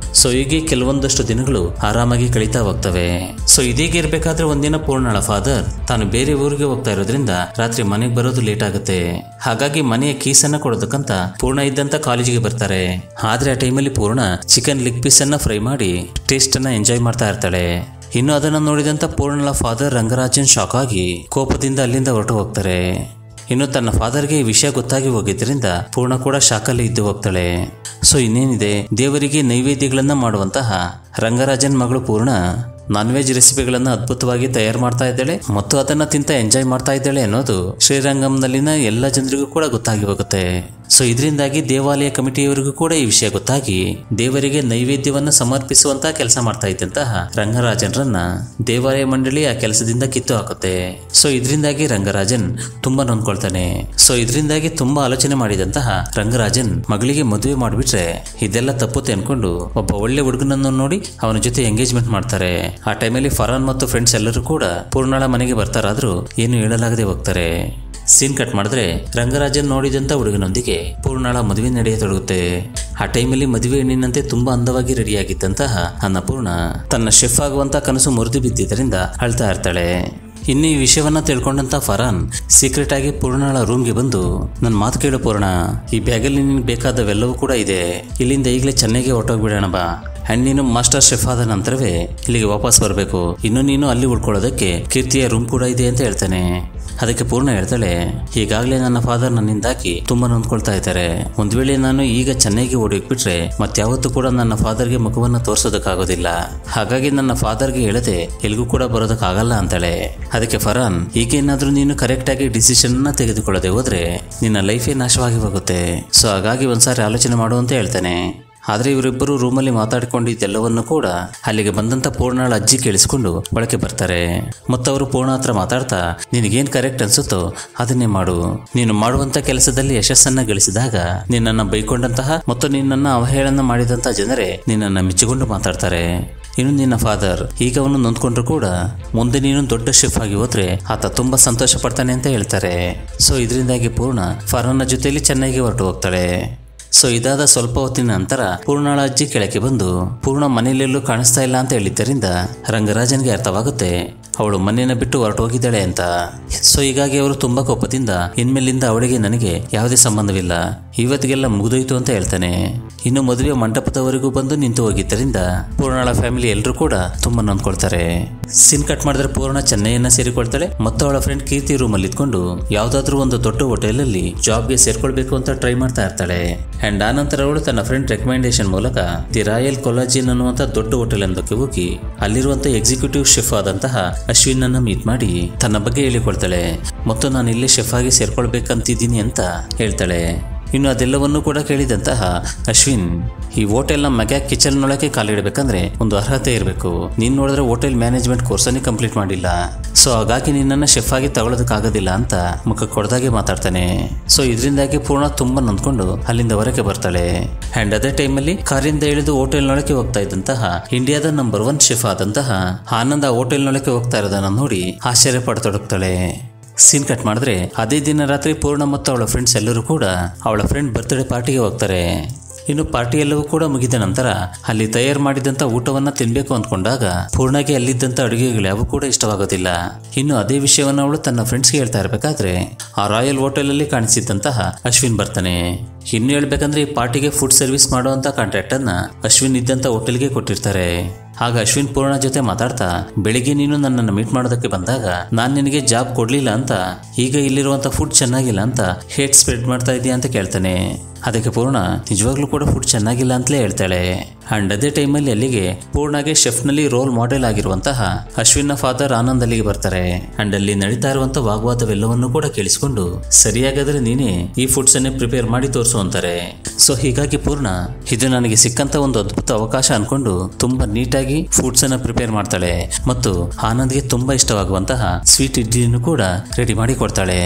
A: ಸೊ ಹೀಗೆ ಕೆಲವೊಂದಷ್ಟು ದಿನಗಳು ಆರಾಮಾಗಿ ಕಳೀತಾ ಹೋಗ್ತವೆ ಸೊ ಇದೀಗ ಇರ್ಬೇಕಾದ್ರೆ ಒಂದಿನ ಪೂರ್ಣಳ ಫಾದರ್ ತಾನು ಬೇರೆ ಊರಿಗೆ ಹೋಗ್ತಾ ಇರೋದ್ರಿಂದ ರಾತ್ರಿ ಮನೆಗೆ ಬರೋದು ಲೇಟ್ ಆಗುತ್ತೆ ಹಾಗಾಗಿ ಮನೆಯ ಕೀಸನ್ನ ಕೊಡೋದಕ್ಕಂತ ಪೂರ್ಣ ಇದ್ದಂತ ಕಾಲೇಜಿಗೆ ಬರ್ತಾರೆ ಆದ್ರೆ ಆ ಟೈಮಲ್ಲಿ ಪೂರ್ಣ ಚಿಕನ್ ಲೆಗ್ ಪೀಸ್ ಅನ್ನ ಫ್ರೈ ಮಾಡಿ ಟೇಸ್ಟ್ ಅನ್ನ ಎಂಜಾಯ್ ಮಾಡ್ತಾ ಇರ್ತಾಳೆ ಇನ್ನು ಅದನ್ನು ನೋಡಿದಂತ ಪೂರ್ಣಳ ಫಾದರ್ ರಂಗರಾಜನ್ ಶಾಕ್ ಆಗಿ ಕೋಪದಿಂದ ಅಲ್ಲಿಂದ ಹೊರಟು ಹೋಗ್ತಾರೆ ಇನ್ನು ತನ್ನ ಫಾದರ್ಗೆ ಈ ವಿಷಯ ಗೊತ್ತಾಗಿ ಹೋಗಿದ್ದರಿಂದ ಪೂರ್ಣ ಕೂಡ ಶಾಕಲ್ಲಿ ಇದ್ದು ಹೋಗ್ತಾಳೆ ಸೊ ಇನ್ನೇನಿದೆ ದೇವರಿಗೆ ನೈವೇದ್ಯಗಳನ್ನ ಮಾಡುವಂತಹ ರಂಗರಾಜನ್ ಮಗಳು ಪೂರ್ಣ ನಾನ್ ವೆಜ್ ರೆಸಿಪಿಗಳನ್ನು ಅದ್ಭುತವಾಗಿ ತಯಾರು ಮಾಡ್ತಾ ಇದ್ದಾಳೆ ಮತ್ತು ಅದನ್ನ ತಿಂತ ಎಂಜಾಯ್ ಮಾಡ್ತಾ ಇದ್ದಾಳೆ ಅನ್ನೋದು ಶ್ರೀರಂಗಂನಲ್ಲಿನ ಎಲ್ಲ ಜನರಿಗೂ ಕೂಡ ಗೊತ್ತಾಗಿ ಹೋಗುತ್ತೆ ಸೊ ಇದರಿಂದಾಗಿ ದೇವಾಲಯ ಕಮಿಟಿಯವರಿಗೂ ಕೂಡ ಈ ವಿಷಯ ಗೊತ್ತಾಗಿ ದೇವರಿಗೆ ನೈವೇದ್ಯವನ್ನ ಸಮರ್ಪಿಸುವಂತ ಕೆಲಸ ಮಾಡ್ತಾ ಇದ್ದಂತಹ ರಂಗರಾಜನ್ರನ್ನ ದೇವಾಲಯ ಮಂಡಳಿ ಆ ಕೆಲಸದಿಂದ ಕಿತ್ತು ಹಾಕುತ್ತೆ ಸೊ ಇದರಿಂದಾಗಿ ರಂಗರಾಜನ್ ತುಂಬಾ ನೊಂದ್ಕೊಳ್ತಾನೆ ಸೊ ಇದರಿಂದಾಗಿ ತುಂಬಾ ಆಲೋಚನೆ ಮಾಡಿದಂತಹ ರಂಗರಾಜನ್ ಮಗಳಿಗೆ ಮದುವೆ ಮಾಡಿಬಿಟ್ರೆ ಇದೆಲ್ಲ ತಪ್ಪುತ್ತೆ ಅನ್ಕೊಂಡು ಒಬ್ಬ ಒಳ್ಳೆ ಹುಡುಗನನ್ನು ನೋಡಿ ಅವನ ಜೊತೆ ಎಂಗೇಜ್ಮೆಂಟ್ ಮಾಡ್ತಾರೆ ಆ ಟೈಮಲ್ಲಿ ಫರಾನ್ ಮತ್ತು ಫ್ರೆಂಡ್ಸ್ ಎಲ್ಲರೂ ಕೂಡ ಪೂರ್ಣಾಳ ಮನೆಗೆ ಬರ್ತಾರಾದ್ರೂ ಏನು ಹೇಳಲಾಗದೆ ಹೋಗ್ತಾರೆ ಸೀನ್ ಕಟ್ ಮಾಡಿದ್ರೆ ರಂಗರಾಜನ್ ನೋಡಿದಂತ ಹುಡುಗನೊಂದಿಗೆ ಪೂರ್ಣಾಳ ಮದುವೆ ನಡೆಯತೊಡಗುತ್ತೆ ಆ ಟೈಮಲ್ಲಿ ಮದುವೆ ಹೆಣ್ಣಿನಂತೆ ತುಂಬಾ ಅಂದವಾಗಿ ರೆಡಿಯಾಗಿದ್ದಂತಹ ಅನ್ನಪೂರ್ಣ ತನ್ನ ಶೆಫ್ ಆಗುವಂತ ಕನಸು ಮುರಿದು ಬಿದ್ದಿದ್ದರಿಂದ ಅಳ್ತಾ ಇರ್ತಾಳೆ ಇನ್ನು ಈ ವಿಷಯವನ್ನ ತಿಳ್ಕೊಂಡಂತ ಫರಾನ್ ಸೀಕ್ರೆಟ್ ಆಗಿ ಪೂರ್ಣಾಳ ರೂಮ್ಗೆ ಬಂದು ನನ್ನ ಮಾತು ಕೇಳು ಪೂರ್ಣ ಈ ಬ್ಯಾಗಲ್ಲಿ ನಿನ್ಗೆ ಬೇಕಾದವೆಲ್ಲವೂ ಕೂಡ ಇದೆ ಇಲ್ಲಿಂದ ಈಗಲೇ ಚೆನ್ನೈಗೆ ಹೊರಟೋಗ್ಬಿಡೋಣ ಬಾ ಅಂಡ್ ನೀನು ಮಾಸ್ಟರ್ ಶೆಫ್ ಆದ ನಂತರವೇ ಇಲ್ಲಿಗೆ ವಾಪಸ್ ಬರಬೇಕು ಇನ್ನು ನೀನು ಅಲ್ಲಿ ಉಳ್ಕೊಳ್ಳೋದಕ್ಕೆ ಕೀರ್ತಿಯ ರೂಮ್ ಕೂಡ ಇದೆ ಅಂತ ಹೇಳ್ತಾನೆ ಅದಕ್ಕೆ ಪೂರ್ಣ ಹೇಳ್ತಾಳೆ ಈಗಾಗಲೇ ನನ್ನ ಫಾದರ್ ನನ್ನಿಂದಾಗಿ ತುಂಬಾ ನೊಂದ್ಕೊಳ್ತಾ ಇದ್ದಾರೆ ಒಂದ್ ವೇಳೆ ನಾನು ಈಗ ಚೆನ್ನೈಗೆ ಓಡಿಕ್ಬಿಟ್ರೆ ಮತ್ಯಾವತ್ತೂ ಕೂಡ ನನ್ನ ಫಾದರ್ಗೆ ಮುಖವನ್ನ ತೋರ್ಸೋದಕ್ಕಾಗೋದಿಲ್ಲ ಹಾಗಾಗಿ ನನ್ನ ಫಾದರ್ಗೆ ಹೇಳದೆ ಎಲ್ಗೂ ಕೂಡ ಬರೋದಕ್ಕಾಗಲ್ಲ ಅಂತಾಳೆ ಅದಕ್ಕೆ ಫರಾನ್ ಈಗೇನಾದ್ರೂ ನೀನು ಕರೆಕ್ಟ್ ಆಗಿ ಡಿಸಿಷನ್ ನ ತೆಗೆದುಕೊಳ್ಳದೆ ಹೋದ್ರೆ ನಿನ್ನ ಲೈಫೇ ನಾಶವಾಗಿ ಹೋಗುತ್ತೆ ಸೊ ಹಾಗಾಗಿ ಒಂದ್ಸಾರಿ ಆಲೋಚನೆ ಮಾಡು ಅಂತ ಹೇಳ್ತಾನೆ ಆದ್ರೆ ಇವರಿಬ್ಬರು ರೂಮಲ್ಲಿ ಮಾತಾಡಿಕೊಂಡಿದ್ದೆಲ್ಲವನ್ನು ಕೂಡ ಅಲ್ಲಿಗೆ ಬಂದಂತ ಪೂರ್ಣಾಳ ಅಜ್ಜಿ ಕೇಳಿಸ್ಕೊಂಡು ಒಳಗೆ ಬರ್ತಾರೆ ಮತ್ತವರು ಪೂರ್ಣ ಹತ್ರ ಮಾತಾಡ್ತಾ ನಿನಗೇನ್ ಕರೆಕ್ಟ್ ಅನ್ಸುತ್ತೋ ಅದನ್ನೇ ಮಾಡು ನೀನು ಮಾಡುವಂತ ಕೆಲಸದಲ್ಲಿ ಯಶಸ್ಸನ್ನ ಗಳಿಸಿದಾಗ ನಿನ್ನನ್ನ ಬೈಕೊಂಡಂತಹ ಮತ್ತು ನಿನ್ನನ್ನ ಅವಹೇಳನ ಮಾಡಿದಂತ ಜನರೇ ನಿನ್ನನ್ನ ಮೆಚ್ಚಿಕೊಂಡು ಮಾತಾಡ್ತಾರೆ ಇನ್ನು ನಿನ್ನ ಫಾದರ್ ಈಗ ಅವನು ನೊಂದ್ಕೊಂಡ್ರು ಕೂಡ ಮುಂದೆ ನೀನು ದೊಡ್ಡ ಶೆಫ್ ಆಗಿ ಹೋದ್ರೆ ಆತ ತುಂಬಾ ಸಂತೋಷ ಪಡ್ತಾನೆ ಅಂತ ಹೇಳ್ತಾರೆ ಸೊ ಇದರಿಂದಾಗಿ ಪೂರ್ಣ ಫಾರನ್ನ ಜೊತೆಯಲ್ಲಿ ಚೆನ್ನೈಗೆ ಹೊರಟು ಹೋಗ್ತಾಳೆ ಸೊ ಇದಾದ ಸ್ವಲ್ಪ ಹೊತ್ತಿನ ನಂತರ ಪೂರ್ಣಾಳ ಅಜ್ಜಿ ಕೆಳಕ್ಕೆ ಬಂದು ಪೂರ್ಣ ಮನೆಯಲ್ಲೆಲ್ಲೂ ಕಾಣಿಸ್ತಾ ಇಲ್ಲ ಅಂತ ಹೇಳಿದ್ದರಿಂದ ರಂಗರಾಜನ್ಗೆ ಅರ್ಥವಾಗುತ್ತೆ ಅವಳು ಮನೆಯನ್ನ ಬಿಟ್ಟು ಹೊರಟು ಹೋಗಿದ್ದಾಳೆ ಅಂತ ಸೊ ಹೀಗಾಗಿ ಅವರು ತುಂಬಾ ಕೋಪದಿಂದ ಇನ್ಮೇಲಿಂದ ಅವಳಿಗೆ ನನಗೆ ಯಾವುದೇ ಸಂಬಂಧವಿಲ್ಲ ಇವತ್ತಿಗೆಲ್ಲ ಮುಗಿದೋಯ್ತು ಅಂತ ಹೇಳ್ತಾನೆ ಇನ್ನು ಮದುವೆ ಮಂಟಪದವರೆಗೂ ಬಂದು ನಿಂತು ಹೋಗಿದ್ದರಿಂದ ಪೂರ್ಣಾಳ ಫ್ಯಾಮಿಲಿ ಎಲ್ಲರೂ ಕೂಡ ತುಂಬಾ ನೊಂದ್ಕೊಳ್ತಾರೆ ಸಿನ್ ಕಟ್ ಮಾಡಿದ್ರೆ ಪೂರ್ಣ ಚೆನ್ನೈಯನ್ನ ಸೇರಿಕೊಳ್ತಾಳೆ ಮತ್ತು ಅವಳ ಫ್ರೆಂಡ್ ಕೀರ್ತಿ ರೂಮಲ್ಲಿ ಇದ್ಕೊಂಡು ಯಾವ್ದಾದ್ರೂ ಒಂದು ದೊಡ್ಡ ಹೋಟೆಲಲ್ಲಿ ಜಾಬ್ಗೆ ಸೇರ್ಕೊಳ್ಬೇಕು ಅಂತ ಟ್ರೈ ಮಾಡ್ತಾ ಇರ್ತಾಳೆ ಅಂಡ್ ಆನಂತರ ಅವಳು ತನ್ನ ಫ್ರೆಂಡ್ ರೆಕಮೆಂಡೇಶನ್ ಮೂಲಕ ದಿ ರಾಯಲ್ ಕೊಲಾಜಿನ್ ಅನ್ನುವಂತ ದೊಡ್ಡ ಹೋಟೆಲ್ ಒಂದಕ್ಕೆ ಹೋಗಿ ಅಲ್ಲಿರುವಂತ ಎಕ್ಸಿಕ್ಯೂಟಿವ್ ಶೆಫ್ ಆದಂತಹ ಅಶ್ವಿನ್ ಅನ್ನ ಮೀಟ್ ಮಾಡಿ ತನ್ನ ಬಗ್ಗೆ ಹೇಳಿಕೊಳ್ತಾಳೆ ಮತ್ತು ನಾನು ಇಲ್ಲೇ ಶೆಫ್ ಆಗಿ ಸೇರ್ಕೊಳ್ಬೇಕಂತಿದ್ದೀನಿ ಅಂತ ಹೇಳ್ತಾಳೆ ಇನ್ನು ಅದೆಲ್ಲವನ್ನೂ ಕೂಡ ಕೇಳಿದಂತಹ ಅಶ್ವಿನ್ ಈ ಹೋಟೆಲ್ನ ಮೆಗಾ ಕಿಚನ್ ಒಳಗೆ ಕಾಲಿಡಬೇಕಂದ್ರೆ ಒಂದು ಅರ್ಹತೆ ಇರಬೇಕು ನೀನ್ ನೋಡಿದ್ರೆ ಹೋಟೆಲ್ ಮ್ಯಾನೇಜ್ಮೆಂಟ್ ಕೋರ್ಸನ್ನೇ ಕಂಪ್ಲೀಟ್ ಮಾಡಿಲ್ಲ ಸೊ ಹಾಗಾಗಿ ನಿನ್ನನ್ನು ಶೆಫ್ ಆಗಿ ತಗೊಳ್ಳೋದಕ್ಕಾಗೋದಿಲ್ಲ ಅಂತ ಮುಖ ಕೊಡ್ದಾಗೆ ಮಾತಾಡ್ತಾನೆ ಸೊ ಇದರಿಂದಾಗಿ ಪೂರ್ಣ ತುಂಬಾ ನೊಂದ್ಕೊಂಡು ಅಲ್ಲಿಂದ ಹೊರಗೆ ಬರ್ತಾಳೆ ಅಂಡ್ ಅದೇ ಟೈಮಲ್ಲಿ ಕಾರಿಂದ ಇಳಿದು ಹೋಟೆಲ್ನೊಳಗೆ ಹೋಗ್ತಾ ಇದ್ದಂತಹ ಇಂಡಿಯಾದ ನಂಬರ್ ಒನ್ ಶೆಫ್ ಆದಂತಹ ಆನಂದ ಹೋಟೆಲ್ನೊಳಗೆ ಹೋಗ್ತಾ ಇರೋದನ್ನ ನೋಡಿ ಆಶ್ಚರ್ಯ ಪಡ್ತೊಡಗ್ತಾಳೆ ಸೀನ್ ಕಟ್ ಮಾಡಿದ್ರೆ ಅದೇ ದಿನ ರಾತ್ರಿ ಪೂರ್ಣ ಮತ್ತು ಅವಳ ಫ್ರೆಂಡ್ಸ್ ಎಲ್ಲರೂ ಕೂಡ ಅವಳ ಫ್ರೆಂಡ್ ಬರ್ತ್ಡೇ ಪಾರ್ಟಿಗೆ ಹೋಗ್ತಾರೆ ಇನ್ನು ಪಾರ್ಟಿ ಎಲ್ಲವೂ ಕೂಡ ಮುಗಿದ ನಂತರ ಅಲ್ಲಿ ತಯಾರು ಮಾಡಿದಂತ ಊಟವನ್ನ ತಿನ್ಬೇಕು ಅಂದ್ಕೊಂಡಾಗ ಪೂರ್ಣಗೆ ಅಲ್ಲಿದ್ದಂತ ಅಡುಗೆಗಳು ಯಾವು ಕೂಡ ಇಷ್ಟವಾಗೋದಿಲ್ಲ ಇನ್ನು ಅದೇ ವಿಷಯವನ್ನ ಅವಳು ತನ್ನ ಫ್ರೆಂಡ್ಸ್ಗೆ ಹೇಳ್ತಾ ಇರ್ಬೇಕಾದ್ರೆ ಆ ರಾಯಲ್ ಹೋಟೆಲ್ ಅಲ್ಲಿ ಕಾಣಿಸಿದ್ದಂತಹ ಅಶ್ವಿನ್ ಬರ್ತಾನೆ ಇನ್ನು ಹೇಳ್ಬೇಕಂದ್ರೆ ಈ ಪಾರ್ಟಿಗೆ ಫುಡ್ ಸರ್ವಿಸ್ ಮಾಡುವಂತ ಕಾಂಟ್ರಾಕ್ಟ್ ಅನ್ನ ಅಶ್ವಿನ್ ಇದ್ದಂತ ಹೋಟೆಲ್ಗೆ ಕೊಟ್ಟಿರ್ತಾರೆ ಆಗ ಅಶ್ವಿನ್ ಪೂರ್ಣ ಜೊತೆ ಮಾತಾಡ್ತಾ ಬೆಳಿಗ್ಗೆ ನೀನು ನನ್ನನ್ನು ಮೀಟ್ ಮಾಡೋದಕ್ಕೆ ಬಂದಾಗ ನಾನ್ ನಿನಗೆ ಜಾಬ್ ಕೊಡ್ಲಿಲ್ಲ ಅಂತ ಈಗ ಇಲ್ಲಿರುವಂತ ಫುಡ್ ಚೆನ್ನಾಗಿಲ್ಲ ಅಂತ ಹೇಟ್ ಸ್ಪ್ರೆಡ್ ಮಾಡ್ತಾ ಇದೀಯ ಅಂತ ಕೇಳ್ತಾನೆ ಅದಕ್ಕೆ ಪೂರ್ಣ ನಿಜವಾಗ್ಲೂ ಕೂಡ ಫುಡ್ ಚೆನ್ನಾಗಿಲ್ಲ ಅಂತಲೇ ಹೇಳ್ತಾಳೆ ಅಂಡ್ ಅದೇ ಟೈಮಲ್ಲಿ ಅಲ್ಲಿಗೆ ಪೂರ್ಣಗೆ ಶೆಫ್ನಲ್ಲಿ ರೋಲ್ ಮಾಡೆಲ್ ಆಗಿರುವಂತಹ ಅಶ್ವಿನ್ನ ಫಾದರ್ ಆನಂದ್ ಅಲ್ಲಿಗೆ ಬರ್ತಾರೆ ಅಂಡ್ ಅಲ್ಲಿ ನಡೀತಾ ಇರುವಂತ ವಾಗ್ವಾದವೆಲ್ಲವನ್ನೂ ಕೂಡ ಕೇಳಿಸ್ಕೊಂಡು ಸರಿಯಾಗಾದ್ರೆ ನೀನೇ ಈ ಫುಡ್ಸ್ ಅನ್ನೇ ಪ್ರಿಪೇರ್ ಮಾಡಿ ತೋರಿಸು ಅಂತಾರೆ ಸೊ ಹೀಗಾಗಿ ಪೂರ್ಣ ಇದು ನನಗೆ ಸಿಕ್ಕಂತ ಒಂದು ಅದ್ಭುತ ಅವಕಾಶ ಅನ್ಕೊಂಡು ತುಂಬಾ ನೀಟಾಗಿ ಫುಡ್ಸ್ ಅನ್ನ ಪ್ರಿಪೇರ್ ಮಾಡ್ತಾಳೆ ಮತ್ತು ಆನಂದ್ಗೆ ತುಂಬಾ ಇಷ್ಟವಾಗುವಂತಹ ಸ್ವೀಟ್ ಇಡ್ಲಿಯನ್ನು ಕೂಡ ರೆಡಿ ಮಾಡಿ ಕೊಡ್ತಾಳೆ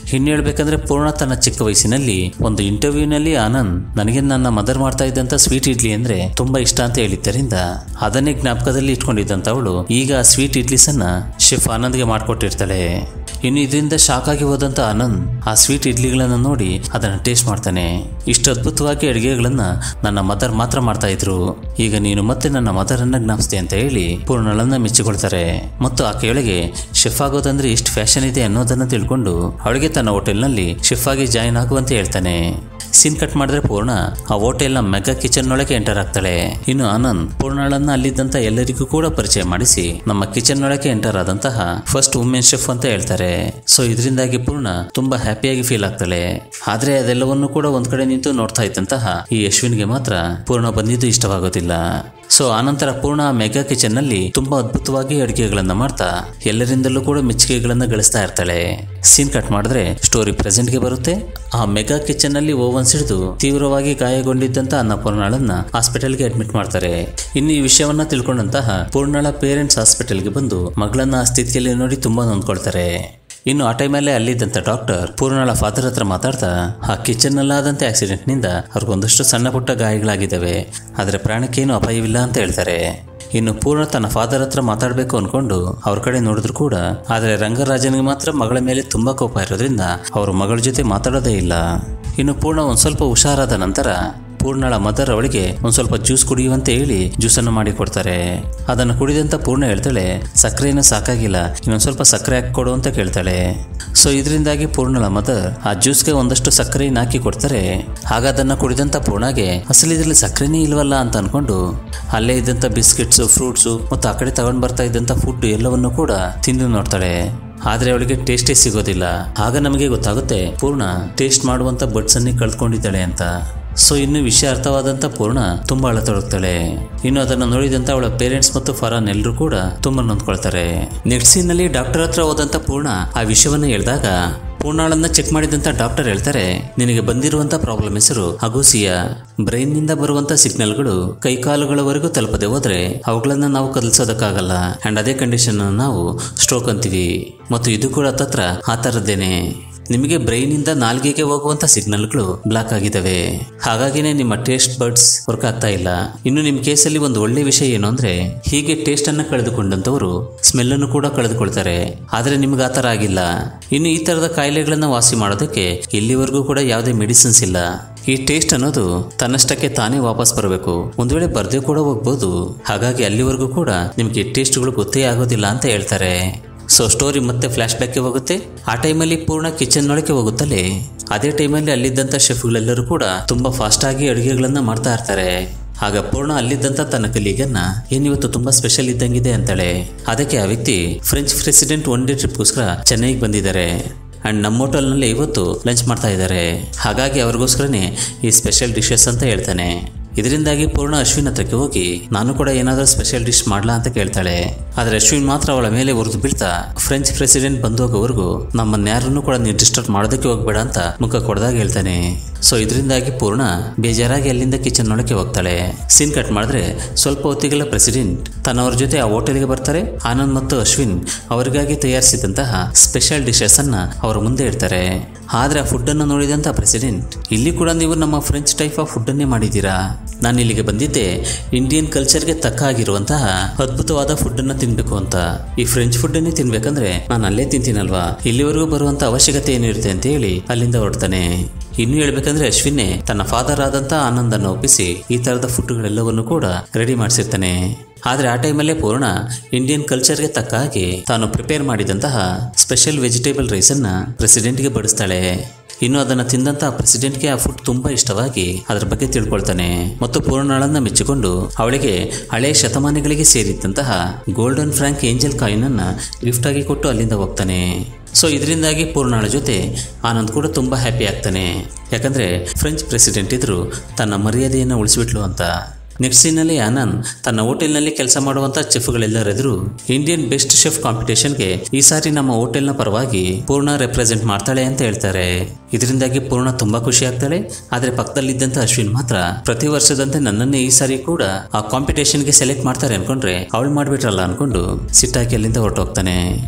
A: ಇನ್ನು ಹೇಳ್ಬೇಕಂದ್ರೆ ಪೂರ್ಣ ತನ್ನ ಚಿಕ್ಕ ವಯಸ್ಸಿನಲ್ಲಿ ಒಂದು ಇಂಟರ್ವ್ಯೂನಲ್ಲಿ ಆನಂದ್ ನನಗೆ ನನ್ನ ಮದರ್ ಮಾಡ್ತಾ ಇದ್ದಂತ ಸ್ವೀಟ್ ಇಡ್ಲಿ ಅಂದ್ರೆ ತುಂಬಾ ಇಷ್ಟ ಅಂತ ಹೇಳಿದ್ದರಿಂದ ಅದನ್ನೇ ಜ್ಞಾಪಕದಲ್ಲಿ ಇಟ್ಕೊಂಡಿದ್ದಂತ ಅವಳು ಈಗ ಆ ಸ್ವೀಟ್ ಇಡ್ಲಿಸನ್ನ ಶೆಫ್ ಆನಂದ್ಗೆ ಮಾಡ್ಕೊಟ್ಟಿರ್ತಾಳೆ ಇನ್ನು ಇದರಿಂದ ಶಾಕ್ ಆಗಿ ಹೋದಂತ ಆನಂದ್ ಆ ಸ್ವೀಟ್ ಇಡ್ಲಿಗಳನ್ನ ನೋಡಿ ಅದನ್ನ ಟೇಸ್ಟ್ ಮಾಡ್ತಾನೆ ಇಷ್ಟು ಅದ್ಭುತವಾಗಿ ಅಡಿಗೆಗಳನ್ನ ನನ್ನ ಮದರ್ ಮಾತ್ರ ಮಾಡ್ತಾ ಇದ್ರು ಈಗ ನೀನು ಮತ್ತೆ ನನ್ನ ಮದರ್ ಅನ್ನ ಜ್ಞಾಪಿಸ್ತೆ ಅಂತ ಹೇಳಿ ಪೂರ್ಣಳನ್ನ ಮೆಚ್ಚಿಕೊಳ್ತಾರೆ ಮತ್ತು ಆಕೆಯೊಳಗೆ ಶೆಫ್ ಆಗೋದಂದ್ರೆ ಇಷ್ಟು ಫ್ಯಾಷನ್ ಇದೆ ಅನ್ನೋದನ್ನ ತಿಳ್ಕೊಂಡು ಅವಳಿಗೆ ತನ್ನ ಹೋಟೆಲ್ನಲ್ಲಿ ಶೆಫ್ ಆಗಿ ಜಾಯಿನ್ ಆಗುವಂತೆ ಹೇಳ್ತಾನೆ ಸೀನ್ ಕಟ್ ಮಾಡಿದ್ರೆ ಪೂರ್ಣ ಆ ಹೋಟೆಲ್ನ ಮೆಗಾ ಕಿಚನ್ ಒಳಗೆ ಎಂಟರ್ ಆಗ್ತಾಳೆ ಇನ್ನು ಆನಂದ್ ಪೂರ್ಣಳನ್ನ ಅಲ್ಲಿದ್ದಂತ ಎಲ್ಲರಿಗೂ ಕೂಡ ಪರಿಚಯ ಮಾಡಿಸಿ ನಮ್ಮ ಕಿಚನ್ ಒಳಗೆ ಎಂಟರ್ ಆದಂತಹ ಫಸ್ಟ್ ವುಮೆನ್ ಶೆಫ್ ಅಂತ ಹೇಳ್ತಾರೆ ಸೊ ಇದರಿಂದಾಗಿ ಪೂರ್ಣ ತುಂಬಾ ಹ್ಯಾಪಿಯಾಗಿ ಫೀಲ್ ಆಗ್ತಾಳೆ ಆದ್ರೆ ಅದೆಲ್ಲವನ್ನು ಕೂಡ ಒಂದ್ ಕಡೆ ನಿಂತು ನೋಡ್ತಾ ಇದ್ದಂತಹ ಈ ಯಶ್ವಿನ್ಗೆ ಮಾತ್ರ ಪೂರ್ಣ ಬಂದಿದ್ದು ಇಷ್ಟವಾಗೋದಿಲ್ಲ ಸೊ ಆನಂತರ ಪೂರ್ಣ ಆ ಮೆಗಾ ಕಿಚನ್ ನಲ್ಲಿ ತುಂಬಾ ಅದ್ಭುತವಾಗಿ ಅಡುಗೆಗಳನ್ನ ಮಾಡ್ತಾ ಎಲ್ಲರಿಂದಲೂ ಕೂಡ ಮೆಚ್ಚುಗೆಗಳನ್ನ ಗಳಿಸ್ತಾ ಇರ್ತಾಳೆ ಸೀನ್ ಕಟ್ ಮಾಡಿದ್ರೆ ಸ್ಟೋರಿ ಪ್ರೆಸೆಂಟ್ಗೆ ಬರುತ್ತೆ ಆ ಮೆಗಾ ಕಿಚನ್ ನಲ್ಲಿ ಓವನ್ ಸಿಡಿದು ತೀವ್ರವಾಗಿ ಗಾಯಗೊಂಡಿದ್ದಂತ ಅನ್ನಪೂರ್ಣಳನ್ನ ಹಾಸ್ಪಿಟಲ್ಗೆ ಅಡ್ಮಿಟ್ ಮಾಡ್ತಾರೆ ಇನ್ನು ಈ ವಿಷಯವನ್ನ ತಿಳ್ಕೊಂಡಂತಹ ಪೂರ್ಣಳ ಪೇರೆಂಟ್ಸ್ ಹಾಸ್ಪಿಟಲ್ಗೆ ಬಂದು ಮಗಳನ್ನ ಆ ಸ್ಥಿತಿಯಲ್ಲಿ ನೋಡಿ ತುಂಬಾ ನೊಂದ್ಕೊಳ್ತಾರೆ ಇನ್ನು ಆ ಟೈಮಲ್ಲೇ ಅಲ್ಲಿದ್ದಂಥ ಡಾಕ್ಟರ್ ಪೂರ್ಣಳ ಫಾದರ್ ಹತ್ರ ಮಾತಾಡ್ತಾ ಆ ಕಿಚನ್ನಲ್ಲಾದಂಥ ಆಕ್ಸಿಡೆಂಟ್ನಿಂದ ಅವ್ರಿಗೊಂದಷ್ಟು ಸಣ್ಣ ಪುಟ್ಟ ಗಾಯಗಳಾಗಿದ್ದಾವೆ ಆದರೆ ಪ್ರಾಣಕ್ಕೇನು ಅಪಾಯವಿಲ್ಲ ಅಂತ ಹೇಳ್ತಾರೆ ಇನ್ನು ಪೂರ್ಣ ತನ್ನ ಫಾದರ್ ಹತ್ರ ಮಾತಾಡಬೇಕು ಅನ್ಕೊಂಡು ಅವ್ರ ಕಡೆ ನೋಡಿದ್ರು ಕೂಡ ಆದರೆ ರಂಗರಾಜನಿಗೆ ಮಾತ್ರ ಮಗಳ ಮೇಲೆ ತುಂಬಾ ಕೋಪ ಇರೋದ್ರಿಂದ ಅವ್ರ ಮಗಳ ಜೊತೆ ಮಾತಾಡೋದೇ ಇಲ್ಲ ಇನ್ನು ಪೂರ್ಣ ಒಂದು ಸ್ವಲ್ಪ ಹುಷಾರಾದ ನಂತರ ಪೂರ್ಣಳ ಮದರ್ ಅವಳಿಗೆ ಒಂದ್ ಸ್ವಲ್ಪ ಜ್ಯೂಸ್ ಕುಡಿಯುವಂತೆ ಹೇಳಿ ಜ್ಯೂಸನ್ನು ಮಾಡಿ ಕೊಡ್ತಾರೆ ಅದನ್ನು ಕುಡಿದಂತ ಪೂರ್ಣ ಹೇಳ್ತಾಳೆ ಸಕ್ಕರೆಯನ್ನು ಸಾಕಾಗಿಲ್ಲ ಇನ್ನೊಂದ್ ಸ್ವಲ್ಪ ಸಕ್ಕರೆ ಹಾಕಿ ಕೊಡು ಅಂತ ಕೇಳ್ತಾಳೆ ಸೊ ಇದರಿಂದಾಗಿ ಪೂರ್ಣಳ ಮದರ್ ಆ ಜ್ಯೂಸ್ಗೆ ಒಂದಷ್ಟು ಸಕ್ಕರೆಯನ್ನು ಹಾಕಿ ಕೊಡ್ತಾರೆ ಆಗ ಅದನ್ನ ಕುಡಿದಂತ ಪೂರ್ಣಗೆ ಅಸಲು ಇದರಲ್ಲಿ ಸಕ್ಕರೆನೇ ಇಲ್ವಲ್ಲ ಅಂತ ಅನ್ಕೊಂಡು ಅಲ್ಲೇ ಇದ್ದಂತ ಬಿಸ್ಕೆಟ್ಸ್ ಫ್ರೂಟ್ಸು ಮತ್ತು ಆ ಕಡೆ ತಗೊಂಡ್ ಬರ್ತಾ ಇದ್ದಂತ ಫುಡ್ ಎಲ್ಲವನ್ನು ಕೂಡ ತಿಂದು ನೋಡ್ತಾಳೆ ಆದ್ರೆ ಅವಳಿಗೆ ಟೇಸ್ಟೇ ಸಿಗೋದಿಲ್ಲ ಆಗ ನಮಗೆ ಗೊತ್ತಾಗುತ್ತೆ ಪೂರ್ಣ ಟೇಸ್ಟ್ ಮಾಡುವಂತ ಬಡ್ಸ್ ಅನ್ನೇ ಕಳ್ಕೊಂಡಿದ್ದಾಳೆ ಅಂತ ಸೊ ಇನ್ನು ವಿಷಯ ಅರ್ಥವಾದಂತ ಪೂರ್ಣ ತುಂಬಾ ಅಳತೊಡಗ್ತಾಳೆ ಇನ್ನು ಅದನ್ನು ನೋಡಿದಂತ ಅವಳ ಪೇರೆಂಟ್ಸ್ ಮತ್ತು ಫರಾನ್ ಎಲ್ಲರೂ ಕೂಡ ತುಂಬಾ ನೊಂದ್ಕೊಳ್ತಾರೆ ನೆಕ್ಸ್ಟ್ ಸೀನಲ್ಲಿ ಡಾಕ್ಟರ್ ಹತ್ರ ಹೋದಂತ ಪೂರ್ಣ ಆ ವಿಷಯವನ್ನ ಹೇಳಿದಾಗ ಪೂರ್ಣಾಳನ್ನ ಚೆಕ್ ಮಾಡಿದಂತ ಡಾಕ್ಟರ್ ಹೇಳ್ತಾರೆ ನಿನಗೆ ಬಂದಿರುವಂತ ಪ್ರಾಬ್ಲಮ್ ಹೆಸರು ಅಗೋಸಿಯಾ ಬ್ರೈನ್ ನಿಂದ ಬರುವಂತ ಸಿಗ್ನಲ್ಗಳು ಕೈಕಾಲುಗಳವರೆಗೂ ತಲುಪದೆ ಹೋದ್ರೆ ಅವುಗಳನ್ನ ನಾವು ಕದಲ್ಸೋದಕ್ಕಾಗಲ್ಲ ಅಂಡ್ ಅದೇ ಕಂಡೀಷನ್ ನಾವು ಸ್ಟ್ರೋಕ್ ಅಂತೀವಿ ಮತ್ತು ಇದು ಕೂಡ ತತ್ರ ಆ ಥರದ್ದೇನೆ ನಿಮಗೆ ಬ್ರೈನಿಂದ ನಾಲ್ಗೆಗೆ ಹೋಗುವಂತ ಸಿಗ್ನಲ್ಗಳು ಬ್ಲಾಕ್ ಆಗಿದ್ದಾವೆ ಹಾಗಾಗಿನೇ ನಿಮ್ಮ ಟೇಸ್ಟ್ ಬರ್ಡ್ಸ್ ವರ್ಕ್ ಆಗ್ತಾ ಇಲ್ಲ ಇನ್ನು ನಿಮ್ಮ ಕೇಸಲ್ಲಿ ಒಂದು ಒಳ್ಳೆ ವಿಷಯ ಏನು ಅಂದ್ರೆ ಹೀಗೆ ಟೇಸ್ಟ್ ಅನ್ನ ಕಳೆದುಕೊಂಡಂತವರು ಸ್ಮೆಲ್ ಅನ್ನು ಕೂಡ ಕಳೆದುಕೊಳ್ತಾರೆ ಆದ್ರೆ ನಿಮ್ಗೆ ಆ ಥರ ಆಗಿಲ್ಲ ಇನ್ನು ಈ ತರದ ಕಾಯಿಲೆಗಳನ್ನ ವಾಸಿ ಮಾಡೋದಕ್ಕೆ ಇಲ್ಲಿವರೆಗೂ ಕೂಡ ಯಾವುದೇ ಮೆಡಿಸಿನ್ಸ್ ಇಲ್ಲ ಈ ಟೇಸ್ಟ್ ಅನ್ನೋದು ತನ್ನಷ್ಟಕ್ಕೆ ತಾನೇ ವಾಪಸ್ ಬರಬೇಕು ಒಂದು ವೇಳೆ ಬರ್ದೇ ಕೂಡ ಹೋಗ್ಬೋದು ಹಾಗಾಗಿ ಅಲ್ಲಿವರೆಗೂ ಕೂಡ ನಿಮಗೆ ಟೇಸ್ಟ್ಗಳು ಗೊತ್ತೇ ಆಗೋದಿಲ್ಲ ಅಂತ ಹೇಳ್ತಾರೆ ಸೊ ಸ್ಟೋರಿ ಮತ್ತೆ ಫ್ಲಾಶ್ ಬ್ಯಾಕ್ಗೆ ಹೋಗುತ್ತೆ ಆ ಟೈಮಲ್ಲಿ ಪೂರ್ಣ ಕಿಚನ್ ಒಳಗೆ ಹೋಗುತ್ತಲೇ ಅದೇ ಟೈಮಲ್ಲಿ ಅಲ್ಲಿದ್ದಂಥ ಶೆಫ್ಗಳೆಲ್ಲರೂ ಕೂಡ ತುಂಬಾ ಫಾಸ್ಟ್ ಆಗಿ ಅಡುಗೆಗಳನ್ನ ಮಾಡ್ತಾ ಇರ್ತಾರೆ ಆಗ ಪೂರ್ಣ ಅಲ್ಲಿದ್ದಂಥ ತನ್ನ ಕಲೀಗನ್ನ ಏನಿವತ್ತು ತುಂಬಾ ಸ್ಪೆಷಲ್ ಇದ್ದಂಗಿದೆ ಅಂತಾಳೆ ಅದಕ್ಕೆ ಆ ವ್ಯಕ್ತಿ ಫ್ರೆಂಚ್ ಪ್ರೆಸಿಡೆಂಟ್ ಒನ್ ಡೇ ಟ್ರಿಪ್ಗೋಸ್ಕರ ಚೆನ್ನೈಗೆ ಬಂದಿದ್ದಾರೆ ಅಂಡ್ ನಮ್ಮ ಹೋಟೆಲ್ನಲ್ಲಿ ಇವತ್ತು ಲಂಚ್ ಮಾಡ್ತಾ ಇದ್ದಾರೆ ಹಾಗಾಗಿ ಅವ್ರಿಗೋಸ್ಕರನೇ ಈ ಸ್ಪೆಷಲ್ ಡಿಶಸ್ ಅಂತ ಹೇಳ್ತಾನೆ ಇದರಿಂದಾಗಿ ಪೂರ್ಣ ಅಶ್ವಿನ್ ಹತ್ರಕ್ಕೆ ಹೋಗಿ ನಾನು ಕೂಡ ಏನಾದರೂ ಸ್ಪೆಷಲ್ ಡಿಶ್ ಮಾಡ್ಲಾ ಅಂತ ಕೇಳ್ತಾಳೆ ಆದ್ರೆ ಅಶ್ವಿನ್ ಮಾತ್ರ ಅವಳ ಮೇಲೆ ಉರಿದು ಬೀಳ್ತಾ ಫ್ರೆಂಚ್ ಪ್ರೆಸಿಡೆಂಟ್ ಬಂದು ಹೋಗೋವರೆಗೂ ನಮ್ಮನ್ನ ಯಾರನ್ನೂ ಕೂಡ ನೀವು ಡಿಸ್ಟರ್ಬ್ ಮಾಡೋದಕ್ಕೆ ಹೋಗ್ಬೇಡ ಅಂತ ಮುಖ ಕೊಡ್ದಾಗ ಹೇಳ್ತಾನೆ ಸೊ ಇದರಿಂದಾಗಿ ಪೂರ್ಣ ಬೇಜಾರಾಗಿ ಅಲ್ಲಿಂದ ಕಿಚನ್ ಒಳಗೆ ಹೋಗ್ತಾಳೆ ಸೀನ್ ಕಟ್ ಮಾಡಿದ್ರೆ ಸ್ವಲ್ಪ ಹೊತ್ತಿಗೆಲ್ಲ ಪ್ರೆಸಿಡೆಂಟ್ ತನ್ನವ್ರ ಜೊತೆ ಆ ಹೋಟೆಲ್ಗೆ ಬರ್ತಾರೆ ಆನಂದ್ ಮತ್ತು ಅಶ್ವಿನ್ ಅವರಿಗಾಗಿ ತಯಾರಿಸಿದಂತಹ ಸ್ಪೆಷಲ್ ಡಿಶಸ್ ಅನ್ನ ಅವರ ಮುಂದೆ ಇಡ್ತಾರೆ ಆದ್ರೆ ಆ ಫುಡ್ ಅನ್ನು ನೋಡಿದಂತ ಪ್ರೆಸಿಡೆಂಟ್ ಇಲ್ಲಿ ಕೂಡ ನೀವು ನಮ್ಮ ಫ್ರೆಂಚ್ ಟೈಪ್ ಆಫ್ ಫುಡ್ ಅನ್ನೇ ಮಾಡಿದ್ದೀರಾ ನಾನು ಇಲ್ಲಿಗೆ ಬಂದಿದ್ದೆ ಇಂಡಿಯನ್ ಕಲ್ಚರ್ಗೆ ತಕ್ಕ ಆಗಿರುವಂತಹ ಅದ್ಭುತವಾದ ಫುಡ್ ಅನ್ನ ತಿನ್ಬೇಕು ಅಂತ ಈ ಫ್ರೆಂಚ್ ಫುಡ್ ಅನ್ನೇ ತಿನ್ಬೇಕಂದ್ರೆ ನಾನು ಅಲ್ಲೇ ತಿಂತೀನಲ್ವಾ ಇಲ್ಲಿವರೆಗೂ ಬರುವಂತ ಅವಶ್ಯಕತೆ ಏನಿರುತ್ತೆ ಅಂತ ಹೇಳಿ ಅಲ್ಲಿಂದ ಹೊರಡ್ತಾನೆ ಇನ್ನು ಹೇಳ್ಬೇಕಂದ್ರೆ ಅಶ್ವಿನ್ನೇ ತನ್ನ ಫಾದರ್ ಆದಂತ ಆನಂದನ್ನು ಒಪ್ಪಿಸಿ ಈ ತರದ ಫುಡ್ಗಳೆಲ್ಲವನ್ನು ಕೂಡ ರೆಡಿ ಮಾಡಿಸಿರ್ತಾನೆ ಆದ್ರೆ ಆ ಟೈಮಲ್ಲೇ ಪೂರ್ಣ ಇಂಡಿಯನ್ ಕಲ್ಚರ್ಗೆ ತಕ್ಕ ಹಾಗೆ ತಾನು ಪ್ರಿಪೇರ್ ಮಾಡಿದಂತಹ ಸ್ಪೆಷಲ್ ವೆಜಿಟೇಬಲ್ ರೈಸ್ ಅನ್ನ ಪ್ರೆಸಿಡೆಂಟ್ಗೆ ಬಡಿಸ್ತಾಳೆ ಇನ್ನು ಅದನ್ನ ತಿಂದಂತ ಪ್ರೆಸಿಡೆಂಟ್ಗೆ ಆ ಫುಡ್ ತುಂಬಾ ಇಷ್ಟವಾಗಿ ಅದರ ಬಗ್ಗೆ ತಿಳ್ಕೊಳ್ತಾನೆ ಮತ್ತು ಪೂರ್ಣಳನ್ನ ಮೆಚ್ಚಿಕೊಂಡು ಅವಳಿಗೆ ಹಳೆಯ ಶತಮಾನಗಳಿಗೆ ಸೇರಿದ್ದಂತಹ ಗೋಲ್ಡನ್ ಫ್ರಾಂಕ್ ಏಂಜಲ್ ಕಾಯಿನ್ ಅನ್ನ ಗಿಫ್ಟ್ ಆಗಿ ಕೊಟ್ಟು ಅಲ್ಲಿಂದ ಹೋಗ್ತಾನೆ ಸೊ ಇದರಿಂದಾಗಿ ಪೂರ್ಣಾಳ ಜೊತೆ ಆನಂದ್ ಕೂಡ ತುಂಬಾ ಹ್ಯಾಪಿ ಆಗ್ತಾನೆ ಯಾಕಂದ್ರೆ ಫ್ರೆಂಚ್ ಪ್ರೆಸಿಡೆಂಟ್ ಇದ್ರು ತನ್ನ ಮರ್ಯಾದೆಯನ್ನು ಉಳಿಸಿಬಿಟ್ಲು ಅಂತ ನೆಕ್ಸ್ಟ್ ಸೀನಲ್ಲಿ ಆನಂದ್ ತನ್ನ ಹೋಟೆಲ್ನಲ್ಲಿ ಕೆಲಸ ಮಾಡುವಂತ ಚೆಫ್ಗಳೆಲ್ಲರೆದುರು ಇಂಡಿಯನ್ ಬೆಸ್ಟ್ ಶೆಫ್ ಕಾಂಪಿಟೇಷನ್ಗೆ ಈ ಸಾರಿ ನಮ್ಮ ಹೋಟೆಲ್ನ ಪರವಾಗಿ ಪೂರ್ಣ ರೆಪ್ರೆಸೆಂಟ್ ಮಾಡ್ತಾಳೆ ಅಂತ ಹೇಳ್ತಾರೆ ಇದರಿಂದಾಗಿ ಪೂರ್ಣ ತುಂಬಾ ಖುಷಿ ಆಗ್ತಾಳೆ ಆದ್ರೆ ಪಕ್ಕದಲ್ಲಿದ್ದಂತ ಅಶ್ವಿನ್ ಮಾತ್ರ ಪ್ರತಿ ವರ್ಷದಂತೆ ನನ್ನನ್ನೇ ಈ ಸಾರಿ ಕೂಡ ಆ ಕಾಂಪಿಟೇಷನ್ಗೆ ಸೆಲೆಕ್ಟ್ ಮಾಡ್ತಾರೆ ಅನ್ಕೊಂಡ್ರೆ ಅವಳು ಮಾಡ್ಬಿಟ್ರಲ್ಲ ಅನ್ಕೊಂಡು ಸಿಟ್ಟಾಗಿ ಅಲ್ಲಿಂದ ಹೊರಟೋಗ್ತಾನೆ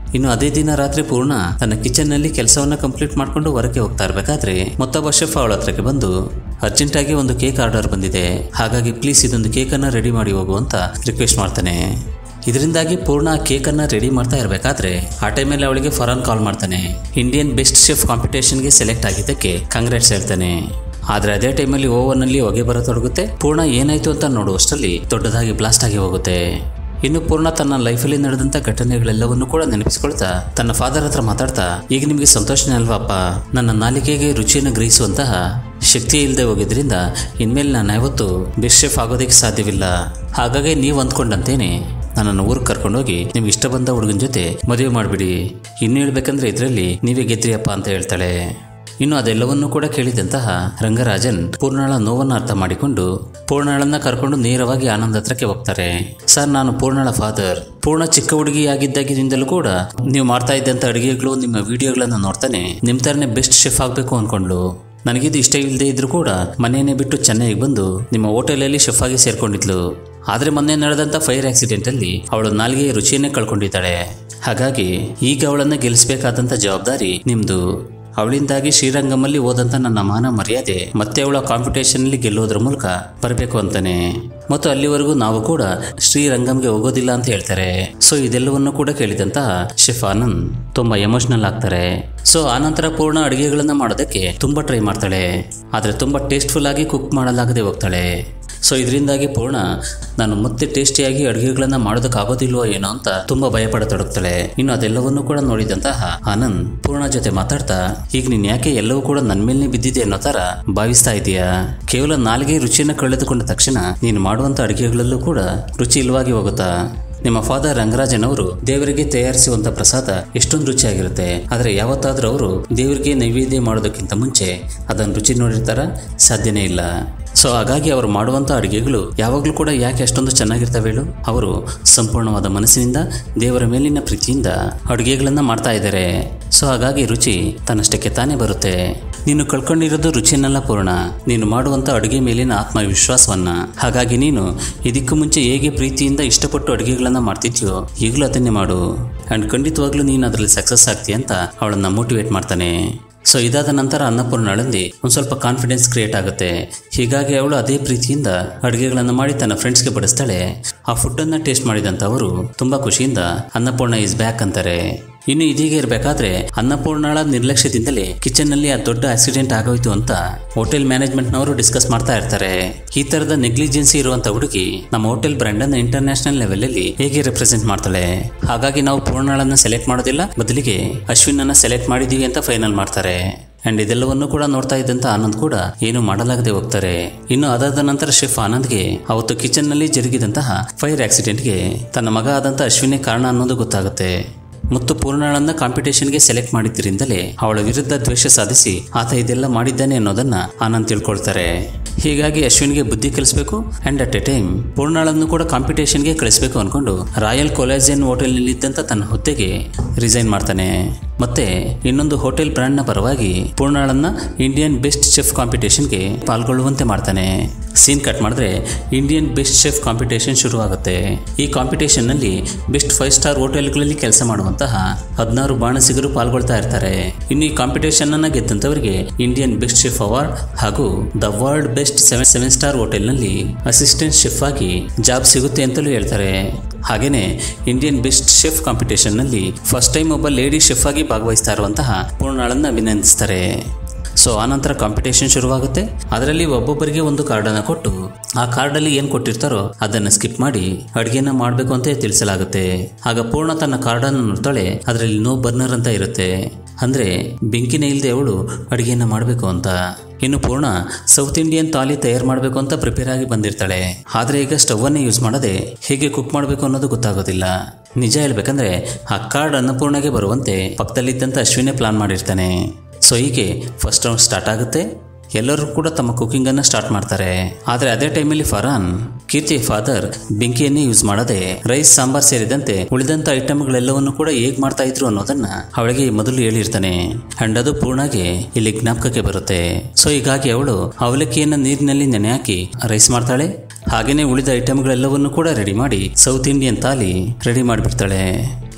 A: ಇನ್ನು ಅದೇ ದಿನ ರಾತ್ರಿ ಪೂರ್ಣ ತನ್ನ ಕಿಚನ್ ನಲ್ಲಿ ಕೆಲಸವನ್ನ ಕಂಪ್ಲೀಟ್ ಮಾಡ್ಕೊಂಡು ಹೊರಗೆ ಹೋಗ್ತಾ ಇರ್ಬೇಕಾದ್ರೆ ಮತ್ತೊಬ್ಬ ಶೆಫ್ ಅವಳ ಹತ್ರಕ್ಕೆ ಬಂದು ಅರ್ಜೆಂಟ್ ಆಗಿ ಒಂದು ಕೇಕ್ ಆರ್ಡರ್ ಬಂದಿದೆ ಹಾಗಾಗಿ ಪ್ಲೀಸ್ ಇದೊಂದು ಕೇಕ್ ಅನ್ನ ರೆಡಿ ಮಾಡಿ ಹೋಗು ಅಂತ ರಿಕ್ವೆಸ್ಟ್ ಮಾಡ್ತಾನೆ ಇದರಿಂದಾಗಿ ಪೂರ್ಣ ಆ ಕೇಕನ್ನು ರೆಡಿ ಮಾಡ್ತಾ ಇರಬೇಕಾದ್ರೆ ಆ ಟೈಮಲ್ಲಿ ಅವಳಿಗೆ ಫರಾನ್ ಕಾಲ್ ಮಾಡ್ತಾನೆ ಇಂಡಿಯನ್ ಬೆಸ್ಟ್ ಶೆಫ್ ಕಾಂಪಿಟೇಷನ್ಗೆ ಸೆಲೆಕ್ಟ್ ಆಗಿದ್ದಕ್ಕೆ ಕಾಂಗ್ರೆಟ್ಸ್ ಹೇಳ್ತಾನೆ ಆದರೆ ಅದೇ ಟೈಮಲ್ಲಿ ಓವನ್ನಲ್ಲಿ ಹೊಗೆ ಬರತೊಡಗುತ್ತೆ ಪೂರ್ಣ ಏನಾಯ್ತು ಅಂತ ನೋಡುವಷ್ಟರಲ್ಲಿ ದೊಡ್ಡದಾಗಿ ಬ್ಲಾಸ್ಟ್ ಆಗಿ ಹೋಗುತ್ತೆ ಇನ್ನು ಪೂರ್ಣ ತನ್ನ ಲೈಫಲ್ಲಿ ನಡೆದಂಥ ಘಟನೆಗಳೆಲ್ಲವನ್ನು ಕೂಡ ನೆನಪಿಸ್ಕೊಳ್ತಾ ತನ್ನ ಫಾದರ್ ಹತ್ರ ಮಾತಾಡ್ತಾ ಈಗ ನಿಮಗೆ ಸಂತೋಷನೇ ಅಲ್ವಾಪ್ಪ ನನ್ನ ನಾಲಿಗೆಗೆ ರುಚಿಯನ್ನು ಗ್ರಹಿಸುವಂತಹ ಶಕ್ತಿ ಇಲ್ಲದೆ ಹೋಗಿದ್ರಿಂದ ಇನ್ಮೇಲೆ ನಾನು ಯಾವತ್ತೂ ಬೆಸ್ಟ್ ಶೆಫ್ ಆಗೋದಕ್ಕೆ ಸಾಧ್ಯವಿಲ್ಲ ಹಾಗಾಗಿ ನೀವು ಅಂದ್ಕೊಂಡಂತೇನೆ ನನ್ನನ್ನು ಊರಿಗೆ ಕರ್ಕೊಂಡೋಗಿ ನಿಮ್ಗೆ ಇಷ್ಟ ಬಂದ ಹುಡುಗನ ಜೊತೆ ಮದುವೆ ಮಾಡಿಬಿಡಿ ಇನ್ನು ಹೇಳ್ಬೇಕಂದ್ರೆ ಇದರಲ್ಲಿ ನೀವೇ ಗೆದ್ರಿಯಪ್ಪ ಅಂತ ಹೇಳ್ತಾಳೆ ಇನ್ನು ಅದೆಲ್ಲವನ್ನೂ ಕೂಡ ಕೇಳಿದಂತಹ ರಂಗರಾಜನ್ ಪೂರ್ಣಾಳ ನೋವನ್ನು ಅರ್ಥ ಮಾಡಿಕೊಂಡು ಪೂರ್ಣಾಳನ್ನ ಕರ್ಕೊಂಡು ನೇರವಾಗಿ ಆನಂದ್ ಹತ್ರಕ್ಕೆ ಹೋಗ್ತಾರೆ ಸರ್ ನಾನು ಪೂರ್ಣಾಳ ಫಾದರ್ ಪೂರ್ಣ ಚಿಕ್ಕ ಹುಡುಗಿಯಾಗಿದ್ದಾಗಿನಿಂದಲೂ ಕೂಡ ನೀವು ಮಾಡ್ತಾ ಇದ್ದಂಥ ಅಡುಗೆಗಳು ನಿಮ್ಮ ವಿಡಿಯೋಗಳನ್ನ ನೋಡ್ತಾನೆ ನಿಮ್ಮ ಥರನೇ ಬೆಸ್ಟ್ ಶೆಫ್ ಆಗಬೇಕು ಅಂದ್ಕೊಂಡ್ಲು ನನಗಿದು ಇಷ್ಟ ಇಲ್ಲದೆ ಇದ್ರೂ ಕೂಡ ಮನೆಯನ್ನೇ ಬಿಟ್ಟು ಚೆನ್ನೈಗೆ ಬಂದು ನಿಮ್ಮ ಹೋಟೆಲಲ್ಲಿ ಶೆಫ್ ಆಗಿ ಸೇರ್ಕೊಂಡಿದ್ಲು ಆದರೆ ಮೊನ್ನೆ ನಡೆದಂಥ ಫೈರ್ ಆಕ್ಸಿಡೆಂಟಲ್ಲಿ ಅವಳು ನಾಲ್ಗೆಯ ರುಚಿಯನ್ನೇ ಕಳ್ಕೊಂಡಿದ್ದಾಳೆ ಹಾಗಾಗಿ ಈಗ ಅವಳನ್ನು ಗೆಲ್ಲಿಸಬೇಕಾದಂಥ ಜವಾಬ್ದಾರಿ ನಿಮ್ಮದು ಅವಳಿಂದಾಗಿ ಶ್ರೀರಂಗಮಲ್ಲಿ ಹೋದಂಥ ನನ್ನ ಮಾನ ಮರ್ಯಾದೆ ಮತ್ತೆ ಅವಳ ಕಾಂಪಿಟೇಷನ್ನಲ್ಲಿ ಗೆಲ್ಲೋದ್ರ ಮೂಲಕ ಬರಬೇಕು ಅಂತಾನೆ ಮತ್ತು ಅಲ್ಲಿವರೆಗೂ ನಾವು ಕೂಡ ಶ್ರೀರಂಗಂಗೆ ಹೋಗೋದಿಲ್ಲ ಅಂತ ಹೇಳ್ತಾರೆ ಸೊ ಇದೆಲ್ಲವನ್ನು ಕೂಡ ಕೇಳಿದಂತಹ ಶೆಫ್ ಆನಂದ್ ತುಂಬಾ ಎಮೋಷನಲ್ ಆಗ್ತಾರೆ ಸೊ ಆನಂತರ ಪೂರ್ಣ ಅಡುಗೆಗಳನ್ನ ಮಾಡೋದಕ್ಕೆ ತುಂಬಾ ಟ್ರೈ ಮಾಡ್ತಾಳೆ ಆದರೆ ತುಂಬಾ ಟೇಸ್ಟ್ಫುಲ್ ಆಗಿ ಕುಕ್ ಮಾಡಲಾಗದೆ ಹೋಗ್ತಾಳೆ ಸೊ ಇದರಿಂದಾಗಿ ಪೂರ್ಣ ನಾನು ಮತ್ತೆ ಟೇಸ್ಟಿಯಾಗಿ ಅಡುಗೆಗಳನ್ನು ಮಾಡೋದಕ್ಕಾಗೋದಿಲ್ವೋ ಏನೋ ಅಂತ ತುಂಬಾ ಭಯಪಡತೊಡಗ್ತಾಳೆ ಇನ್ನು ಅದೆಲ್ಲವನ್ನೂ ಕೂಡ ನೋಡಿದಂತಹ ಆನಂದ್ ಪೂರ್ಣ ಜೊತೆ ಮಾತಾಡ್ತಾ ಈಗ ನೀನ್ ಯಾಕೆ ಎಲ್ಲವೂ ಕೂಡ ನನ್ನ ಮೇಲ್ನೇ ಬಿದ್ದಿದೆ ಅನ್ನೋ ತರ ಭಾವಿಸ್ತಾ ಇದೀಯಾ ಕೇವಲ ನಾಲ್ಗೆ ರುಚಿಯನ್ನು ಕಳೆದುಕೊಂಡ ತಕ್ಷಣ ನೀನು ಮಾಡುವಂತ ಅಡುಗೆಗಳಲ್ಲೂ ಕೂಡ ರುಚಿ ಇಲ್ಲವಾಗಿ ಹೋಗುತ್ತಾ ನಿಮ್ಮ ಫಾದರ್ ರಂಗರಾಜನ್ ಅವರು ದೇವರಿಗೆ ತಯಾರಿಸುವಂತ ಪ್ರಸಾದ ಎಷ್ಟೊಂದು ರುಚಿಯಾಗಿರುತ್ತೆ ಆದರೆ ಯಾವತ್ತಾದ್ರೂ ಅವರು ದೇವರಿಗೆ ನೈವೇದ್ಯ ಮಾಡೋದಕ್ಕಿಂತ ಮುಂಚೆ ಅದನ್ನು ರುಚಿ ನೋಡಿರ್ತಾರ ಸಾಧ್ಯನೇ ಇಲ್ಲ ಸೊ ಹಾಗಾಗಿ ಅವರು ಮಾಡುವಂಥ ಅಡುಗೆಗಳು ಯಾವಾಗಲೂ ಕೂಡ ಯಾಕೆ ಅಷ್ಟೊಂದು ಚೆನ್ನಾಗಿರ್ತವೆ ಹೇಳು ಅವರು ಸಂಪೂರ್ಣವಾದ ಮನಸ್ಸಿನಿಂದ ದೇವರ ಮೇಲಿನ ಪ್ರೀತಿಯಿಂದ ಅಡುಗೆಗಳನ್ನು ಮಾಡ್ತಾ ಇದ್ದಾರೆ ಸೊ ಹಾಗಾಗಿ ರುಚಿ ತನ್ನಷ್ಟಕ್ಕೆ ತಾನೇ ಬರುತ್ತೆ ನೀನು ಕಳ್ಕೊಂಡಿರೋದು ರುಚಿಯನ್ನೆಲ್ಲ ಪೂರ್ಣ ನೀನು ಮಾಡುವಂಥ ಅಡುಗೆ ಮೇಲಿನ ಆತ್ಮವಿಶ್ವಾಸವನ್ನ ಹಾಗಾಗಿ ನೀನು ಇದಕ್ಕೂ ಮುಂಚೆ ಹೇಗೆ ಪ್ರೀತಿಯಿಂದ ಇಷ್ಟಪಟ್ಟು ಅಡುಗೆಗಳನ್ನು ಮಾಡ್ತಿದ್ಯೋ ಈಗಲೂ ಅದನ್ನೇ ಮಾಡು ಆ್ಯಂಡ್ ಖಂಡಿತವಾಗ್ಲೂ ನೀನು ಅದರಲ್ಲಿ ಸಕ್ಸಸ್ ಆಗ್ತೀಯ ಅಂತ ಅವಳನ್ನ ಮೋಟಿವೇಟ್ ಮಾಡ್ತಾನೆ ಸೊ ಇದಾದ ನಂತರ ಅನ್ನಪೂರ್ಣಳಲ್ಲಿ ಒಂದು ಸ್ವಲ್ಪ ಕಾನ್ಫಿಡೆನ್ಸ್ ಕ್ರಿಯೇಟ್ ಆಗುತ್ತೆ ಹೀಗಾಗಿ ಅವಳು ಅದೇ ಪ್ರೀತಿಯಿಂದ ಅಡುಗೆಗಳನ್ನು ಮಾಡಿ ತನ್ನ ಫ್ರೆಂಡ್ಸ್ಗೆ ಬಡಿಸ್ತಾಳೆ ಆ ಫುಡ್ಡನ್ನು ಟೇಸ್ಟ್ ಮಾಡಿದಂಥ ಅವರು ತುಂಬ ಖುಷಿಯಿಂದ ಅನ್ನಪೂರ್ಣ ಈಸ್ ಬ್ಯಾಕ್ ಅಂತಾರೆ ಇನ್ನು ಇದೀಗ ಇರಬೇಕಾದ್ರೆ ಅನ್ನಪೂರ್ಣಳ ನಿರ್ಲಕ್ಷ್ಯದಿಂದಲೇ ಕಿಚನ್ನಲ್ಲಿ ಆ ದೊಡ್ಡ ಆಕ್ಸಿಡೆಂಟ್ ಆಗೋಯ್ತು ಅಂತ ಹೋಟೆಲ್ ಮ್ಯಾನೇಜ್ಮೆಂಟ್ನವರು ಡಿಸ್ಕಸ್ ಮಾಡ್ತಾ ಇರ್ತಾರೆ ಈ ತರದ ನೆಗ್ಲಿಜೆನ್ಸಿ ಇರುವಂತ ಹುಡುಗಿ ನಮ್ಮ ಹೋಟೆಲ್ ಬ್ರ್ಯಾಂಡ್ ಅನ್ನ ಇಂಟರ್ನ್ಯಾಷನಲ್ ಲೆವೆಲ್ ಅಲ್ಲಿ ಹೇಗೆ ರೆಪ್ರೆಸೆಂಟ್ ಮಾಡ್ತಾಳೆ ಹಾಗಾಗಿ ನಾವು ಪೂರ್ಣಳನ್ನ ಸೆಲೆಕ್ಟ್ ಮಾಡೋದಿಲ್ಲ ಬದಲಿಗೆ ಅಶ್ವಿನ್ ಅನ್ನ ಸೆಲೆಕ್ಟ್ ಮಾಡಿದೀವಿ ಅಂತ ಫೈನಲ್ ಮಾಡ್ತಾರೆ ಅಂಡ್ ಇದೆಲ್ಲವನ್ನು ಕೂಡ ನೋಡ್ತಾ ಇದ್ದಂತ ಆನಂದ್ ಕೂಡ ಏನು ಮಾಡಲಾಗದೆ ಹೋಗ್ತಾರೆ ಇನ್ನು ಅದಾದ ನಂತರ ಶೆಫ್ ಆನಂದ್ಗೆ ಅವತ್ತು ಕಿಚನ್ ನಲ್ಲಿ ಜರುಗಿದಂತಹ ಫೈರ್ ಆಕ್ಸಿಡೆಂಟ್ಗೆ ತನ್ನ ಮಗ ಆದಂತ ಅಶ್ವಿನೇ ಕಾರಣ ಅನ್ನೋದು ಗೊತ್ತಾಗುತ್ತೆ ಮತ್ತು ಪೂರ್ಣಳನ್ನ ಕಾಂಪಿಟೇಷನ್ಗೆ ಸೆಲೆಕ್ಟ್ ಮಾಡಿದ್ದರಿಂದಲೇ ಅವಳ ವಿರುದ್ಧ ದ್ವೇಷ ಸಾಧಿಸಿ ಆತ ಇದೆಲ್ಲ ಮಾಡಿದ್ದಾನೆ ಅನ್ನೋದನ್ನ ಆನಂದ್ ತಿಳ್ಕೊಳ್ತಾರೆ ಹೀಗಾಗಿ ಅಶ್ವಿನ್ಗೆ ಬುದ್ಧಿ ಕಲಿಸ್ಬೇಕು ಅಂಡ್ ಅಟ್ ಎ ಟೈಮ್ ಪೂರ್ಣಾಳನ್ನು ಕೂಡ ಕಾಂಪಿಟೇಷನ್ಗೆ ಕಳಿಸ್ಬೇಕು ಅನ್ಕೊಂಡು ರಾಯಲ್ ಕೊಲಾಜಿಯನ್ ಹೋಟೆಲ್ನಲ್ಲಿದ್ದಂಥ ತನ್ನ ಹುದ್ದೆಗೆ ರಿಸೈನ್ ಮಾಡ್ತಾನೆ ಮತ್ತೆ ಇನ್ನೊಂದು ಹೋಟೆಲ್ ಬ್ರ್ಯಾಂಡ್ನ ಪರವಾಗಿ ಪೂರ್ಣಾಳನ್ನ ಇಂಡಿಯನ್ ಬೆಸ್ಟ್ ಶೆಫ್ ಕಾಂಪಿಟೇಷನ್ಗೆ ಪಾಲ್ಗೊಳ್ಳುವಂತೆ ಮಾಡ್ತಾನೆ ಸೀನ್ ಕಟ್ ಮಾಡಿದ್ರೆ ಇಂಡಿಯನ್ ಬೆಸ್ಟ್ ಶೆಫ್ ಕಾಂಪಿಟೇಷನ್ ಶುರುವಾಗುತ್ತೆ ಈ ಕಾಂಪಿಟೇಷನ್ನಲ್ಲಿ ಬೆಸ್ಟ್ ಫೈವ್ ಸ್ಟಾರ್ ಹೋಟೆಲ್ಗಳಲ್ಲಿ ಕೆಲಸ ಮಾಡುವಂತಹ ಹದಿನಾರು ಬಾಣಸಿಗರು ಪಾಲ್ಗೊಳ್ತಾ ಇರ್ತಾರೆ ಇನ್ನು ಈ ಕಾಂಪಿಟೇಷನ್ ಅನ್ನ ಗೆದ್ದಂಥವರಿಗೆ ಇಂಡಿಯನ್ ಬೆಸ್ಟ್ ಶೆಫ್ ಅವಾರ್ಡ್ ಹಾಗೂ the world best seven seven star ಹೋಟೆಲ್ನಲ್ಲಿ ಅಸಿಸ್ಟೆಂಟ್ ಶೆಫ್ ಆಗಿ ಜಾಬ್ ಸಿಗುತ್ತೆ ಅಂತಲೂ ಹೇಳ್ತಾರೆ ಹಾಗೇನೆ ಇಂಡಿಯನ್ ಬೆಸ್ಟ್ ಶೆಫ್ ಕಾಂಪಿಟೇಷನ್ನಲ್ಲಿ ಫಸ್ಟ್ ಟೈಮ್ ಒಬ್ಬ ಲೇಡಿ ಶೆಫ್ ಆಗಿ ಭಾಗವಹಿಸ್ತಾ ಇರುವಂತಹ ಪೂರ್ಣಾಳನ್ನ ಅಭಿನಂದಿಸ್ತಾರೆ ಸೊ ಆನಂತರ ಕಾಂಪಿಟೇಷನ್ ಶುರುವಾಗುತ್ತೆ ಅದರಲ್ಲಿ ಒಬ್ಬೊಬ್ಬರಿಗೆ ಒಂದು ಕಾರ್ಡನ್ನು ಕೊಟ್ಟು ಆ ಕಾರ್ಡಲ್ಲಿ ಏನು ಕೊಟ್ಟಿರ್ತಾರೋ ಅದನ್ನು ಸ್ಕಿಪ್ ಮಾಡಿ ಅಡುಗೆನ ಮಾಡಬೇಕು ಅಂತ ತಿಳಿಸಲಾಗುತ್ತೆ ಆಗ ಪೂರ್ಣ ತನ್ನ ಕಾರ್ಡನ್ನು ನೋಡ್ತಾಳೆ ಅದರಲ್ಲಿ ನೋ ಬರ್ನರ್ ಅಂತ ಇರುತ್ತೆ ಅಂದರೆ ಬೆಂಕಿನೇ ಇಲ್ಲದೆ ಅವಳು ಅಡುಗೆಯನ್ನು ಮಾಡಬೇಕು ಅಂತ ಇನ್ನು ಪೂರ್ಣ ಸೌತ್ ಇಂಡಿಯನ್ ತಾಲಿ ತಯಾರು ಮಾಡಬೇಕು ಅಂತ ಪ್ರಿಪೇರ್ ಆಗಿ ಬಂದಿರ್ತಾಳೆ ಆದರೆ ಈಗ ಸ್ಟವ್ವನ್ನೇ ಯೂಸ್ ಮಾಡದೆ ಹೇಗೆ ಕುಕ್ ಮಾಡಬೇಕು ಅನ್ನೋದು ಗೊತ್ತಾಗೋದಿಲ್ಲ ನಿಜ ಹೇಳ್ಬೇಕಂದ್ರೆ ಆ ಕಾರ್ಡ್ ಅನ್ನಪೂರ್ಣಗೆ ಬರುವಂತೆ ಪಕ್ಕದಲ್ಲಿದ್ದಂಥ ಅಶ್ವಿನೇ ಪ್ಲಾನ್ ಮಾಡಿರ್ತಾನೆ ಸೊ ಹೀಗೆ ಫಸ್ಟ್ ರೌಂಡ್ ಸ್ಟಾರ್ಟ್ ಆಗುತ್ತೆ ಎಲ್ಲರೂ ಕೂಡ ತಮ್ಮ ಕುಕಿಂಗನ್ನು ಸ್ಟಾರ್ಟ್ ಮಾಡ್ತಾರೆ ಆದರೆ ಅದೇ ಟೈಮಲ್ಲಿ ಫರಾನ್ ಕೀರ್ತಿ ಫಾದರ್ ಬೆಂಕಿಯನ್ನೇ ಯೂಸ್ ಮಾಡದೆ ರೈಸ್ ಸಾಂಬಾರ್ ಸೇರಿದಂತೆ ಉಳಿದಂತ ಐಟಮ್ಗಳೆಲ್ಲವನ್ನು ಕೂಡ ಹೇಗ್ ಮಾಡ್ತಾ ಇದ್ರು ಅನ್ನೋದನ್ನ ಅವಳಿಗೆ ಮೊದಲು ಹೇಳಿರ್ತಾನೆ ಅಂಡ್ ಅದು ಪೂರ್ಣಗೆ ಇಲ್ಲಿ ಜ್ಞಾಪಕಕ್ಕೆ ಬರುತ್ತೆ ಸೊ ಹೀಗಾಗಿ ಅವಳು ಅವಲಕ್ಕಿಯನ್ನ ನೀರಿನಲ್ಲಿ ನೆನೆ ಹಾಕಿ ರೈಸ್ ಮಾಡ್ತಾಳೆ ಹಾಗೇನೆ ಉಳಿದ ಐಟಮ್ಗಳೆಲ್ಲವನ್ನು ಕೂಡ ರೆಡಿ ಮಾಡಿ ಸೌತ್ ಇಂಡಿಯನ್ ತಾಲಿ ರೆಡಿ ಮಾಡಿಬಿಡ್ತಾಳೆ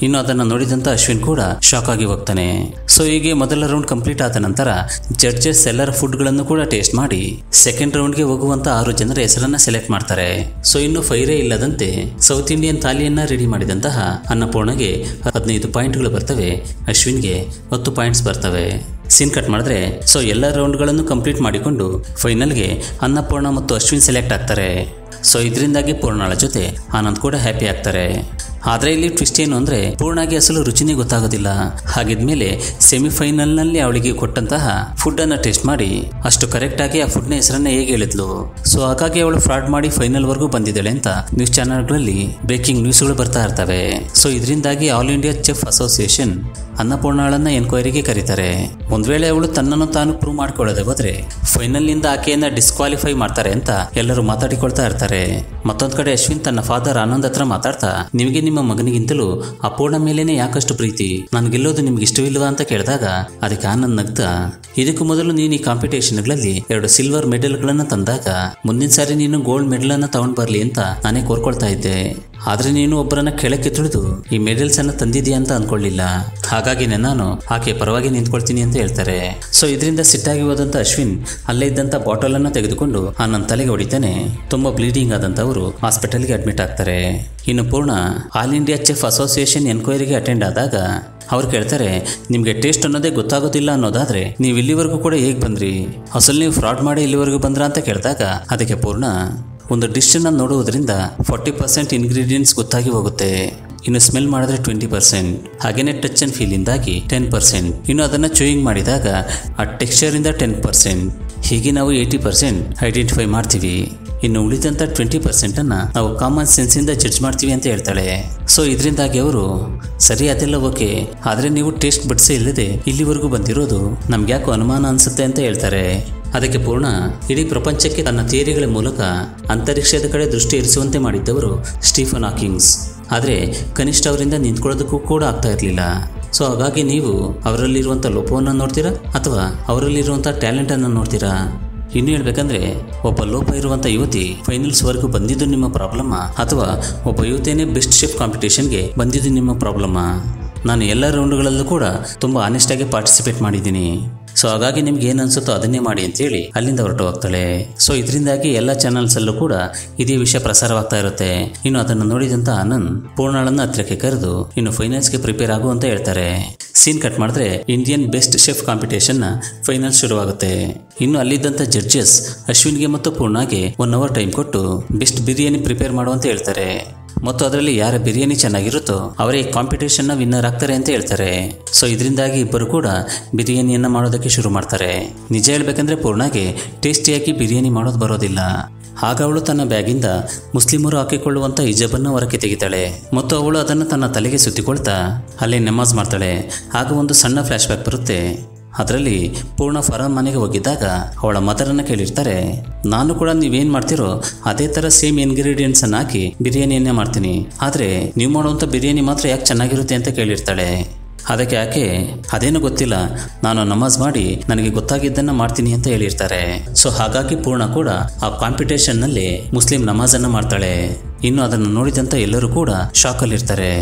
A: ಇನ್ನು ಅದನ್ನು ನೋಡಿದಂತ ಅಶ್ವಿನ್ ಕೂಡ ಶಾಕ್ ಆಗಿ ಹೋಗ್ತಾನೆ ಸೊ ಹೀಗೆ ಮೊದಲ ರೌಂಡ್ ಕಂಪ್ಲೀಟ್ ಆದ ನಂತರ ಜಡ್ಜಸ್ ಎಲ್ಲರ ಫುಡ್ಗಳನ್ನು ಕೂಡ ಟೇಸ್ಟ್ ಮಾಡಿ ಸೆಕೆಂಡ್ ರೌಂಡ್ಗೆ ಹೋಗುವಂತ ಆರು ಜನರ ಹೆಸರನ್ನ ಸೆಲೆಕ್ಟ್ ಮಾಡ್ತಾರೆ ಸೊ ಇನ್ನು ಫೈರೇ ಇಲ್ಲದಂತೆ ಸೌತ್ ಇಂಡಿಯನ್ ಥಾಲಿಯನ್ನ ರೆಡಿ ಮಾಡಿದಂತಹ ಅನ್ನಪೂರ್ಣಗೆ ಹದಿನೈದು ಪಾಯಿಂಟ್ಗಳು ಬರ್ತವೆ ಅಶ್ವಿನ್ಗೆ ಹತ್ತು ಪಾಯಿಂಟ್ಸ್ ಬರ್ತವೆ ಸೀನ್ ಕಟ್ ಮಾಡಿದ್ರೆ ಸೊ ಎಲ್ಲ ರೌಂಡ್ಗಳನ್ನು ಕಂಪ್ಲೀಟ್ ಮಾಡಿಕೊಂಡು ಫೈನಲ್ಗೆ ಅನ್ನಪೂರ್ಣ ಮತ್ತು ಅಶ್ವಿನ್ ಸೆಲೆಕ್ಟ್ ಆಗ್ತಾರೆ ಸೊ ಇದರಿಂದಾಗಿ ಪೂರ್ಣಾಳ ಜೊತೆ ಆನಂದ್ ಕೂಡ ಹ್ಯಾಪಿ ಆಗ್ತಾರೆ ಆದರೆ ಇಲ್ಲಿ ಟ್ವಿಸ್ಟ್ ಏನು ಅಂದರೆ ಪೂರ್ಣಾಗೆ ಅಸಲು ರುಚಿನೇ ಗೊತ್ತಾಗೋದಿಲ್ಲ ಹಾಗಿದ್ಮೇಲೆ ಸೆಮಿಫೈನಲ್ನಲ್ಲಿ ಅವಳಿಗೆ ಕೊಟ್ಟಂತಹ ಫುಡ್ಡನ್ನು ಟೇಸ್ಟ್ ಮಾಡಿ ಅಷ್ಟು ಕರೆಕ್ಟಾಗಿ ಆ ಫುಡ್ನ ಹೆಸರನ್ನ ಹೇಗೆ ಹೇಳಿದ್ಲು ಸೊ ಹಾಗಾಗಿ ಅವಳು ಫ್ರಾಡ್ ಮಾಡಿ ಫೈನಲ್ವರೆಗೂ ಬಂದಿದ್ದಾಳೆ ಅಂತ ನ್ಯೂಸ್ ಚಾನೆಲ್ಗಳಲ್ಲಿ ಬ್ರೇಕಿಂಗ್ ನ್ಯೂಸ್ಗಳು ಬರ್ತಾ ಇರ್ತವೆ ಸೊ ಇದರಿಂದಾಗಿ ಆಲ್ ಇಂಡಿಯಾ ಚೆಫ್ ಅಸೋಸಿಯೇಷನ್ ಅನ್ನಪೂರ್ಣಾಳನ್ನ ಎನ್ಕ್ವೈರಿಗೆ ಕರೀತಾರೆ ಒಂದ್ ವೇಳೆ ಅವಳು ತನ್ನನ್ನು ತಾನು ಪ್ರೂವ್ ಮಾಡ್ಕೊಳ್ಳದೆ ಹೋದ್ರೆ ಫೈನಲ್ ನಿಂದ ಆಕೆಯನ್ನ ಡಿಸ್ಕ್ವಾಲಿಫೈ ಮಾಡ್ತಾರೆ ಅಂತ ಎಲ್ಲರೂ ಮಾತಾಡಿಕೊಳ್ತಾ ಇರ್ತಾರೆ ಮತ್ತೊಂದ್ ಕಡೆ ಅಶ್ವಿನ್ ತನ್ನ ಫಾದರ್ ಆನಂದ್ ಹತ್ರ ಮಾತಾಡ್ತಾ ನಿಮಗೆ ನಿಮ್ಮ ಮಗನಿಗಿಂತಲೂ ಅಪೂರ್ಣ ಮೇಲೇನೆ ಯಾಕಷ್ಟು ಪ್ರೀತಿ ನಾನು ಗೆಲ್ಲೋದು ನಿಮ್ಗೆ ಇಷ್ಟವಿಲ್ವಾ ಅಂತ ಕೇಳಿದಾಗ ಅದಕ್ಕೆ ಆನಂದ್ ನಗ್ತಾ ಇದಕ್ಕೂ ಮೊದಲು ನೀನು ಈ ಕಾಂಪಿಟೇಷನ್ಗಳಲ್ಲಿ ಎರಡು ಸಿಲ್ವರ್ ಮೆಡಲ್ಗಳನ್ನ ತಂದಾಗ ಮುಂದಿನ ಸಾರಿ ನೀನು ಗೋಲ್ಡ್ ಮೆಡಲ್ ಅನ್ನ ತಗೊಂಡ್ ಬರ್ಲಿ ಅಂತ ನಾನೇ ಕೋರ್ಕೊಳ್ತಾ ಇದ್ದೆ ಆದ್ರೆ ನೀನು ಒಬ್ಬರನ್ನ ಕೆಳಕ್ಕೆ ತುಳಿದು ಈ ಮೆಡಲ್ಸ್ ಅನ್ನ ತಂದಿದ್ಯಾ ಅಂತ ಅನ್ಕೊಳ್ಳಿಲ್ಲ ಹಾಗಾಗಿನೇ ನಾನು ಆಕೆ ಪರವಾಗಿ ನಿಂತ್ಕೊಳ್ತೀನಿ ಅಂತ ಹೇಳ್ತಾರೆ ಸೊ ಇದರಿಂದ ಸಿಟ್ಟಾಗಿ ಹೋದಂತ ಅಶ್ವಿನ್ ಅಲ್ಲೇ ಇದ್ದಂತ ಬಾಟಲ್ ಅನ್ನ ತೆಗೆದುಕೊಂಡು ಆ ನನ್ನ ತಲೆಗೆ ಹೊಡಿತಾನೆ ತುಂಬಾ ಬ್ಲೀಡಿಂಗ್ ಆದಂತವರು ಹಾಸ್ಪಿಟಲ್ಗೆ ಅಡ್ಮಿಟ್ ಆಗ್ತಾರೆ ಇನ್ನು Purna all India chef association ಎನ್ಕ್ವೈರಿಗೆ ಅಟೆಂಡ್ ಆದಾಗ ಅವ್ರು ಕೇಳ್ತಾರೆ ನಿಮಗೆ ಟೇಸ್ಟ್ ಅನ್ನೋದೇ ಗೊತ್ತಾಗೋದಿಲ್ಲ ಅನ್ನೋದಾದ್ರೆ ನೀವು ಇಲ್ಲಿವರೆಗೂ ಕೂಡ ಹೇಗೆ ಬಂದ್ರಿ ಅಸಲು ನೀವು ಫ್ರಾಡ್ ಮಾಡಿ ಇಲ್ಲಿವರೆಗೂ ಬಂದ್ರಾ ಅಂತ ಕೇಳಿದಾಗ ಅದಕ್ಕೆ ಪೂರ್ಣ ಒಂದು ಡಿಶನ್ನು ನೋಡುವುದರಿಂದ ಫಾರ್ಟಿ ಪರ್ಸೆಂಟ್ ಇಂಗ್ರೀಡಿಯೆಂಟ್ಸ್ ಗೊತ್ತಾಗಿ ಹೋಗುತ್ತೆ ಇನ್ನು ಸ್ಮೆಲ್ ಮಾಡಿದ್ರೆ ಟ್ವೆಂಟಿ ಪರ್ಸೆಂಟ್ ಹಾಗೇನೆ ಟಚ್ ಅಂಡ್ ಫೀಲಿಂದಾಗಿ ಟೆನ್ ಪರ್ಸೆಂಟ್ ಇನ್ನು ಅದನ್ನು ಚೂಯಿಂಗ್ ಮಾಡಿದಾಗ ಆ ಟೆಕ್ಸ್ಚರಿಂದ ಟೆನ್ ಪರ್ಸೆಂಟ್ ಹೀಗೆ ನಾವು ಏಯ್ಟಿ ಪರ್ಸೆಂಟ್ ಐಡೆಂಟಿಫೈ ಮಾಡ್ತೀವಿ ಇನ್ನು ಉಳಿದಂಥ ಟ್ವೆಂಟಿ ಪರ್ಸೆಂಟನ್ನು ನಾವು ಕಾಮನ್ ಸೆನ್ಸಿಂದ ಜಡ್ಜ್ ಮಾಡ್ತೀವಿ ಅಂತ ಹೇಳ್ತಾಳೆ ಸೊ ಇದರಿಂದಾಗಿ ಅವರು ಸರಿ ಅದೆಲ್ಲ ಓಕೆ ಆದರೆ ನೀವು ಟೇಸ್ಟ್ ಬಡ್ಸೇ ಇಲ್ಲದೆ ಇಲ್ಲಿವರೆಗೂ ಬಂದಿರೋದು ನಮ್ಗೆ ಯಾಕೋ ಅನುಮಾನ ಅನ್ಸುತ್ತೆ ಅಂತ ಹೇಳ್ತಾರೆ ಅದಕ್ಕೆ ಪೂರ್ಣ ಇಡೀ ಪ್ರಪಂಚಕ್ಕೆ ತನ್ನ ಥಿಯರಿಗಳ ಮೂಲಕ ಅಂತರಿಕ್ಷದ ಕಡೆ ದೃಷ್ಟಿ ಇರಿಸುವಂತೆ ಮಾಡಿದ್ದವರು ಸ್ಟೀಫನ್ ಹಾಕಿಂಗ್ಸ್ ಆದರೆ ಕನಿಷ್ಠ ಅವರಿಂದ ನಿಂತ್ಕೊಳ್ಳೋದಕ್ಕೂ ಕೂಡ ಆಗ್ತಾ ಇರಲಿಲ್ಲ ಸೊ ಹಾಗಾಗಿ ನೀವು ಅವರಲ್ಲಿರುವಂಥ ಲೋಪವನ್ನು ನೋಡ್ತೀರಾ ಅಥವಾ ಅವರಲ್ಲಿರುವಂಥ ಟ್ಯಾಲೆಂಟನ್ನು ನೋಡ್ತೀರಾ ಇನ್ನು ಹೇಳ್ಬೇಕಂದ್ರೆ ಒಬ್ಬ ಲೋಪ ಇರುವಂಥ ಯುವತಿ ಫೈನಲ್ಸ್ವರೆಗೂ ಬಂದಿದ್ದು ನಿಮ್ಮ ಪ್ರಾಬ್ಲಮ್ಮ ಅಥವಾ ಒಬ್ಬ ಯುವತಿಯೇ ಬೆಸ್ಟ್ ಶೆಫ್ ಕಾಂಪಿಟೇಷನ್ಗೆ ಬಂದಿದ್ದು ನಿಮ್ಮ ಪ್ರಾಬ್ಲಮ್ಮಾ ನಾನು ಎಲ್ಲ ರೌಂಡ್ಗಳಲ್ಲೂ ಕೂಡ ತುಂಬ ಆನೆಸ್ಟಾಗಿ ಪಾರ್ಟಿಸಿಪೇಟ್ ಮಾಡಿದ್ದೀನಿ ಸೊ ಹಾಗಾಗಿ ನಿಮ್ಗೆ ಏನು ಅನ್ಸುತ್ತೋ ಅದನ್ನೇ ಮಾಡಿ ಅಂತೇಳಿ ಅಲ್ಲಿಂದ ಹೊರಟು ಹೋಗ್ತಾಳೆ ಸೊ ಇದರಿಂದಾಗಿ ಎಲ್ಲ ಚಾನಲ್ಸಲ್ಲೂ ಕೂಡ ಇದೇ ವಿಷಯ ಪ್ರಸಾರವಾಗ್ತಾ ಇರುತ್ತೆ ಇನ್ನು ಅದನ್ನು ನೋಡಿದಂತ ಆನಂದ್ ಪೂರ್ಣಾಳನ್ನ ಹತ್ರಕ್ಕೆ ಕರೆದು ಇನ್ನು ಫೈನಲ್ಸ್ಗೆ ಪ್ರಿಪೇರ್ ಆಗು ಅಂತ ಹೇಳ್ತಾರೆ ಸೀನ್ ಕಟ್ ಮಾಡಿದ್ರೆ ಇಂಡಿಯನ್ ಬೆಸ್ಟ್ ಶೆಫ್ ಕಾಂಪಿಟೇಷನ್ನ ಫೈನಲ್ ಶುರುವಾಗುತ್ತೆ ಇನ್ನು ಅಲ್ಲಿದ್ದಂಥ ಜಡ್ಜಸ್ ಅಶ್ವಿನ್ಗೆ ಮತ್ತು ಪೂರ್ಣಾಗೆ ಒನ್ ಅವರ್ ಟೈಮ್ ಕೊಟ್ಟು ಬೆಸ್ಟ್ ಬಿರಿಯಾನಿ ಪ್ರಿಪೇರ್ ಮಾಡು ಅಂತ ಹೇಳ್ತಾರೆ ಮತ್ತು ಅದರಲ್ಲಿ ಯಾರ ಬಿರಿಯಾನಿ ಚೆನ್ನಾಗಿರುತ್ತೋ ಅವರೇ ಈ ಕಾಂಪಿಟೇಷನ್ನ ವಿನ್ನರ್ ಆಗ್ತಾರೆ ಅಂತ ಹೇಳ್ತಾರೆ ಸೊ ಇದರಿಂದಾಗಿ ಇಬ್ಬರು ಕೂಡ ಬಿರಿಯಾನಿಯನ್ನ ಮಾಡೋದಕ್ಕೆ ಶುರು ಮಾಡ್ತಾರೆ ನಿಜ ಹೇಳ್ಬೇಕಂದ್ರೆ ಪೂರ್ಣಾಗೆ ಟೇಸ್ಟಿಯಾಗಿ ಬಿರಿಯಾನಿ ಮಾಡೋದು ಬರೋದಿಲ್ಲ ಆಗ ಅವಳು ತನ್ನ ಬ್ಯಾಗಿಂದ ಮುಸ್ಲಿಮರು ಹಾಕಿಕೊಳ್ಳುವಂಥ ಹಿಜಬನ್ನು ಹೊರಕ್ಕೆ ತೆಗಿತಾಳೆ ಮತ್ತು ಅವಳು ಅದನ್ನು ತನ್ನ ತಲೆಗೆ ಸುತ್ತಿಕೊಳ್ತಾ ಅಲ್ಲೇ ನಮಾಜ್ ಮಾಡ್ತಾಳೆ ಆಗ ಒಂದು ಸಣ್ಣ ಫ್ಲ್ಯಾಶ್ ಬ್ಯಾಕ್ ಬರುತ್ತೆ ಅದರಲ್ಲಿ ಪೂರ್ಣ ಫರಾನ್ ಮನೆಗೆ ಹೋಗಿದ್ದಾಗ ಅವಳ ಮದರನ್ನ ಕೇಳಿರ್ತಾರೆ ನಾನು ಕೂಡ ನೀವೇನು ಮಾಡ್ತಿರೋ ಅದೇ ಥರ ಸೇಮ್ ಇಂಗ್ರೀಡಿಯೆಂಟ್ಸನ್ನು ಹಾಕಿ ಬಿರಿಯಾನಿಯನ್ನೇ ಮಾಡ್ತೀನಿ ಆದರೆ ನೀವು ಮಾಡುವಂಥ ಬಿರಿಯಾನಿ ಮಾತ್ರ ಯಾಕೆ ಚೆನ್ನಾಗಿರುತ್ತೆ ಅಂತ ಕೇಳಿರ್ತಾಳೆ ಅದಕ್ಕೆ ಯಾಕೆ ಅದೇನು ಗೊತ್ತಿಲ್ಲ ನಾನು ನಮಾಜ್ ಮಾಡಿ ನನಗೆ ಗೊತ್ತಾಗಿದ್ದನ್ನ ಮಾಡ್ತೀನಿ ಅಂತ ಹೇಳಿರ್ತಾರೆ ಸೊ ಹಾಗಾಗಿ ಪೂರ್ಣ ಕೂಡ ಆ ಕಾಂಪಿಟೇಷನ್ನಲ್ಲಿ ಮುಸ್ಲಿಂ ನಮಾಜನ್ನು ಮಾಡ್ತಾಳೆ ಇನ್ನು ಅದನ್ನು ನೋಡಿದಂಥ ಎಲ್ಲರೂ ಕೂಡ ಶಾಕಲ್ಲಿರ್ತಾರೆ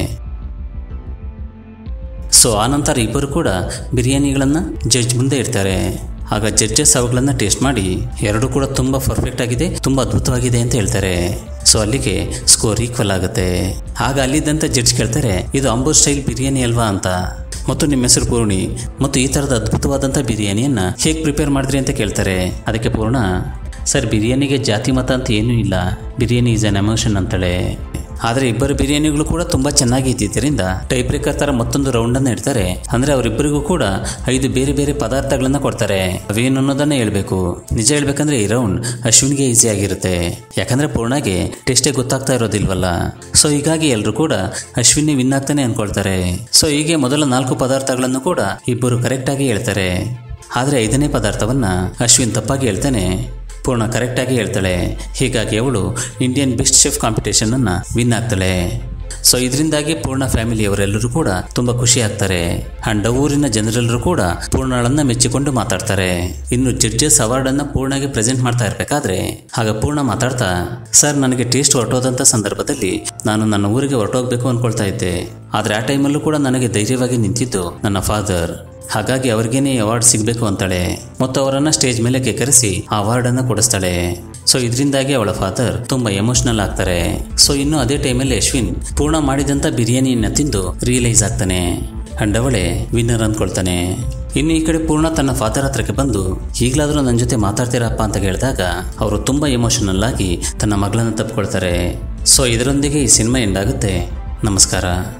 A: ಸೊ ಆನಂತರ ಇಬ್ಬರು ಕೂಡ ಬಿರಿಯಾನಿಗಳನ್ನು ಜಡ್ಜ್ ಮುಂದೆ ಇಡ್ತಾರೆ ಆಗ ಜಡ್ಜಸ್ ಅವುಗಳನ್ನು ಟೇಸ್ಟ್ ಮಾಡಿ ಎರಡು ಕೂಡ ತುಂಬ ಪರ್ಫೆಕ್ಟ್ ಆಗಿದೆ ತುಂಬ ಅದ್ಭುತವಾಗಿದೆ ಅಂತ ಹೇಳ್ತಾರೆ ಸೊ ಅಲ್ಲಿಗೆ ಸ್ಕೋರ್ ಈಕ್ವಲ್ ಆಗುತ್ತೆ ಆಗ ಅಲ್ಲಿದ್ದಂಥ ಜಡ್ಜ್ ಕೇಳ್ತಾರೆ ಇದು ಅಂಬೂರ್ ಸ್ಟೈಲ್ ಬಿರಿಯಾನಿ ಅಲ್ವಾ ಅಂತ ಮತ್ತು ನಿಮ್ಮ ಹೆಸರು ಪೂರ್ಣಿ ಮತ್ತು ಈ ಥರದ ಅದ್ಭುತವಾದಂಥ ಬಿರಿಯಾನಿಯನ್ನು ಹೇಗೆ ಪ್ರಿಪೇರ್ ಮಾಡಿದ್ರಿ ಅಂತ ಕೇಳ್ತಾರೆ ಅದಕ್ಕೆ ಪೂರ್ಣ ಸರ್ ಬಿರಿಯಾನಿಗೆ ಜಾತಿ ಮತ ಅಂತ ಏನೂ ಇಲ್ಲ ಬಿರಿಯಾನಿ ಈಸ್ ಅನ್ ಎಮೋಷನ್ ಅಂತಾಳೆ ಆದರೆ ಇಬ್ಬರು ಬಿರಿಯಾನಿಗಳು ಕೂಡ ತುಂಬ ಚೆನ್ನಾಗಿ ಇದ್ದಿದ್ದರಿಂದ ಟೈ ಬ್ರೇಕರ್ ಥರ ಮತ್ತೊಂದು ರೌಂಡನ್ನು ಇಡ್ತಾರೆ ಅಂದರೆ ಅವರಿಬ್ಬರಿಗೂ ಕೂಡ ಐದು ಬೇರೆ ಬೇರೆ ಪದಾರ್ಥಗಳನ್ನ ಕೊಡ್ತಾರೆ ಅವೇನು ಅನ್ನೋದನ್ನ ಹೇಳ್ಬೇಕು ನಿಜ ಹೇಳ್ಬೇಕಂದ್ರೆ ಈ ರೌಂಡ್ ಅಶ್ವಿನ್ಗೆ ಈಸಿ ಆಗಿರುತ್ತೆ ಯಾಕಂದ್ರೆ ಪೂರ್ಣಗೆ ಟೇಸ್ಟೇ ಗೊತ್ತಾಗ್ತಾ ಇರೋದಿಲ್ವಲ್ಲ ಸೊ ಹೀಗಾಗಿ ಎಲ್ಲರೂ ಕೂಡ ಅಶ್ವಿನಿ ವಿನ್ ಆಗ್ತಾನೆ ಅನ್ಕೊಳ್ತಾರೆ ಸೊ ಹೀಗೆ ಮೊದಲ ನಾಲ್ಕು ಪದಾರ್ಥಗಳನ್ನು ಕೂಡ ಇಬ್ಬರು ಕರೆಕ್ಟಾಗಿ ಹೇಳ್ತಾರೆ ಆದರೆ ಐದನೇ ಪದಾರ್ಥವನ್ನ ಅಶ್ವಿನ್ ತಪ್ಪಾಗಿ ಹೇಳ್ತಾನೆ ಪೂರ್ಣ ಕರೆಕ್ಟಾಗಿ ಹೇಳ್ತಾಳೆ ಹೀಗಾಗಿ ಅವಳು ಇಂಡಿಯನ್ ಬೆಸ್ಟ್ ಶೆಫ್ ಕಾಂಪಿಟೇಷನನ್ನು ವಿನ್ ಆಗ್ತಾಳೆ ಸೊ ಇದರಿಂದಾಗಿ ಪೂರ್ಣ ಫ್ಯಾಮಿಲಿಯವರೆಲ್ಲರೂ ಕೂಡ ತುಂಬಾ ಖುಷಿ ಆಗ್ತಾರೆ ಅಂಡ್ ಊರಿನ ಜನರೆಲ್ಲರೂ ಕೂಡ ಪೂರ್ಣಳನ್ನ ಮೆಚ್ಚಿಕೊಂಡು ಮಾತಾಡ್ತಾರೆ ಇನ್ನು ಜಡ್ಜಸ್ ಅವಾರ್ಡ್ ಅನ್ನ ಪೂರ್ಣಗೆ ಪ್ರೆಸೆಂಟ್ ಮಾಡ್ತಾ ಇರ್ಬೇಕಾದ್ರೆ ಆಗ ಪೂರ್ಣ ಮಾತಾಡ್ತಾ ಸರ್ ನನಗೆ ಟೇಸ್ಟ್ ಹೊರಟೋದಂತ ಸಂದರ್ಭದಲ್ಲಿ ನಾನು ನನ್ನ ಊರಿಗೆ ಹೊರಟೋಗ್ಬೇಕು ಅನ್ಕೊಳ್ತಾ ಇದ್ದೆ ಆದ್ರೆ ಆ ಟೈಮಲ್ಲೂ ಕೂಡ ನನಗೆ ಧೈರ್ಯವಾಗಿ ನಿಂತಿದ್ದು ನನ್ನ ಫಾದರ್ ಹಾಗಾಗಿ ಅವ್ರಿಗೇನೆ ಅವಾರ್ಡ್ ಸಿಗಬೇಕು ಅಂತಾಳೆ ಮತ್ತು ಅವರನ್ನ ಸ್ಟೇಜ್ ಮೇಲೆ ಕರೆಸಿ ಆ ಅವಾರ್ಡ್ ಅನ್ನ ಕೊಡಿಸ್ತಾಳೆ ಸೊ ಇದರಿಂದಾಗಿ ಅವಳ ಫಾದರ್ ತುಂಬಾ ಎಮೋಷನಲ್ ಆಗ್ತಾರೆ ಸೊ ಇನ್ನು ಅದೇ ಟೈಮಲ್ಲಿ ಅಶ್ವಿನ್ ಪೂರ್ಣ ಮಾಡಿದಂತ ಬಿರಿಯಾನಿಯನ್ನ ತಿಂದು ರಿಯಲೈಸ್ ಆಗ್ತಾನೆ ಅಂಡ್ ಅವಳೆ ವಿನ್ನರ್ ಅಂದ್ಕೊಳ್ತಾನೆ ಇನ್ನು ಈ ಕಡೆ ಪೂರ್ಣ ತನ್ನ ಫಾದರ್ ಹತ್ರಕ್ಕೆ ಬಂದು ಈಗಲಾದರೂ ನನ್ನ ಜೊತೆ ಮಾತಾಡ್ತೀರಪ್ಪ ಅಂತ ಹೇಳಿದಾಗ ಅವರು ತುಂಬಾ ಎಮೋಷನಲ್ ಆಗಿ ತನ್ನ ಮಗಳನ್ನ ತಪ್ಕೊಳ್ತಾರೆ ಸೊ ಇದರೊಂದಿಗೆ ಈ ಸಿನಿಮಾ ಎಂಡ್ ಆಗುತ್ತೆ ನಮಸ್ಕಾರ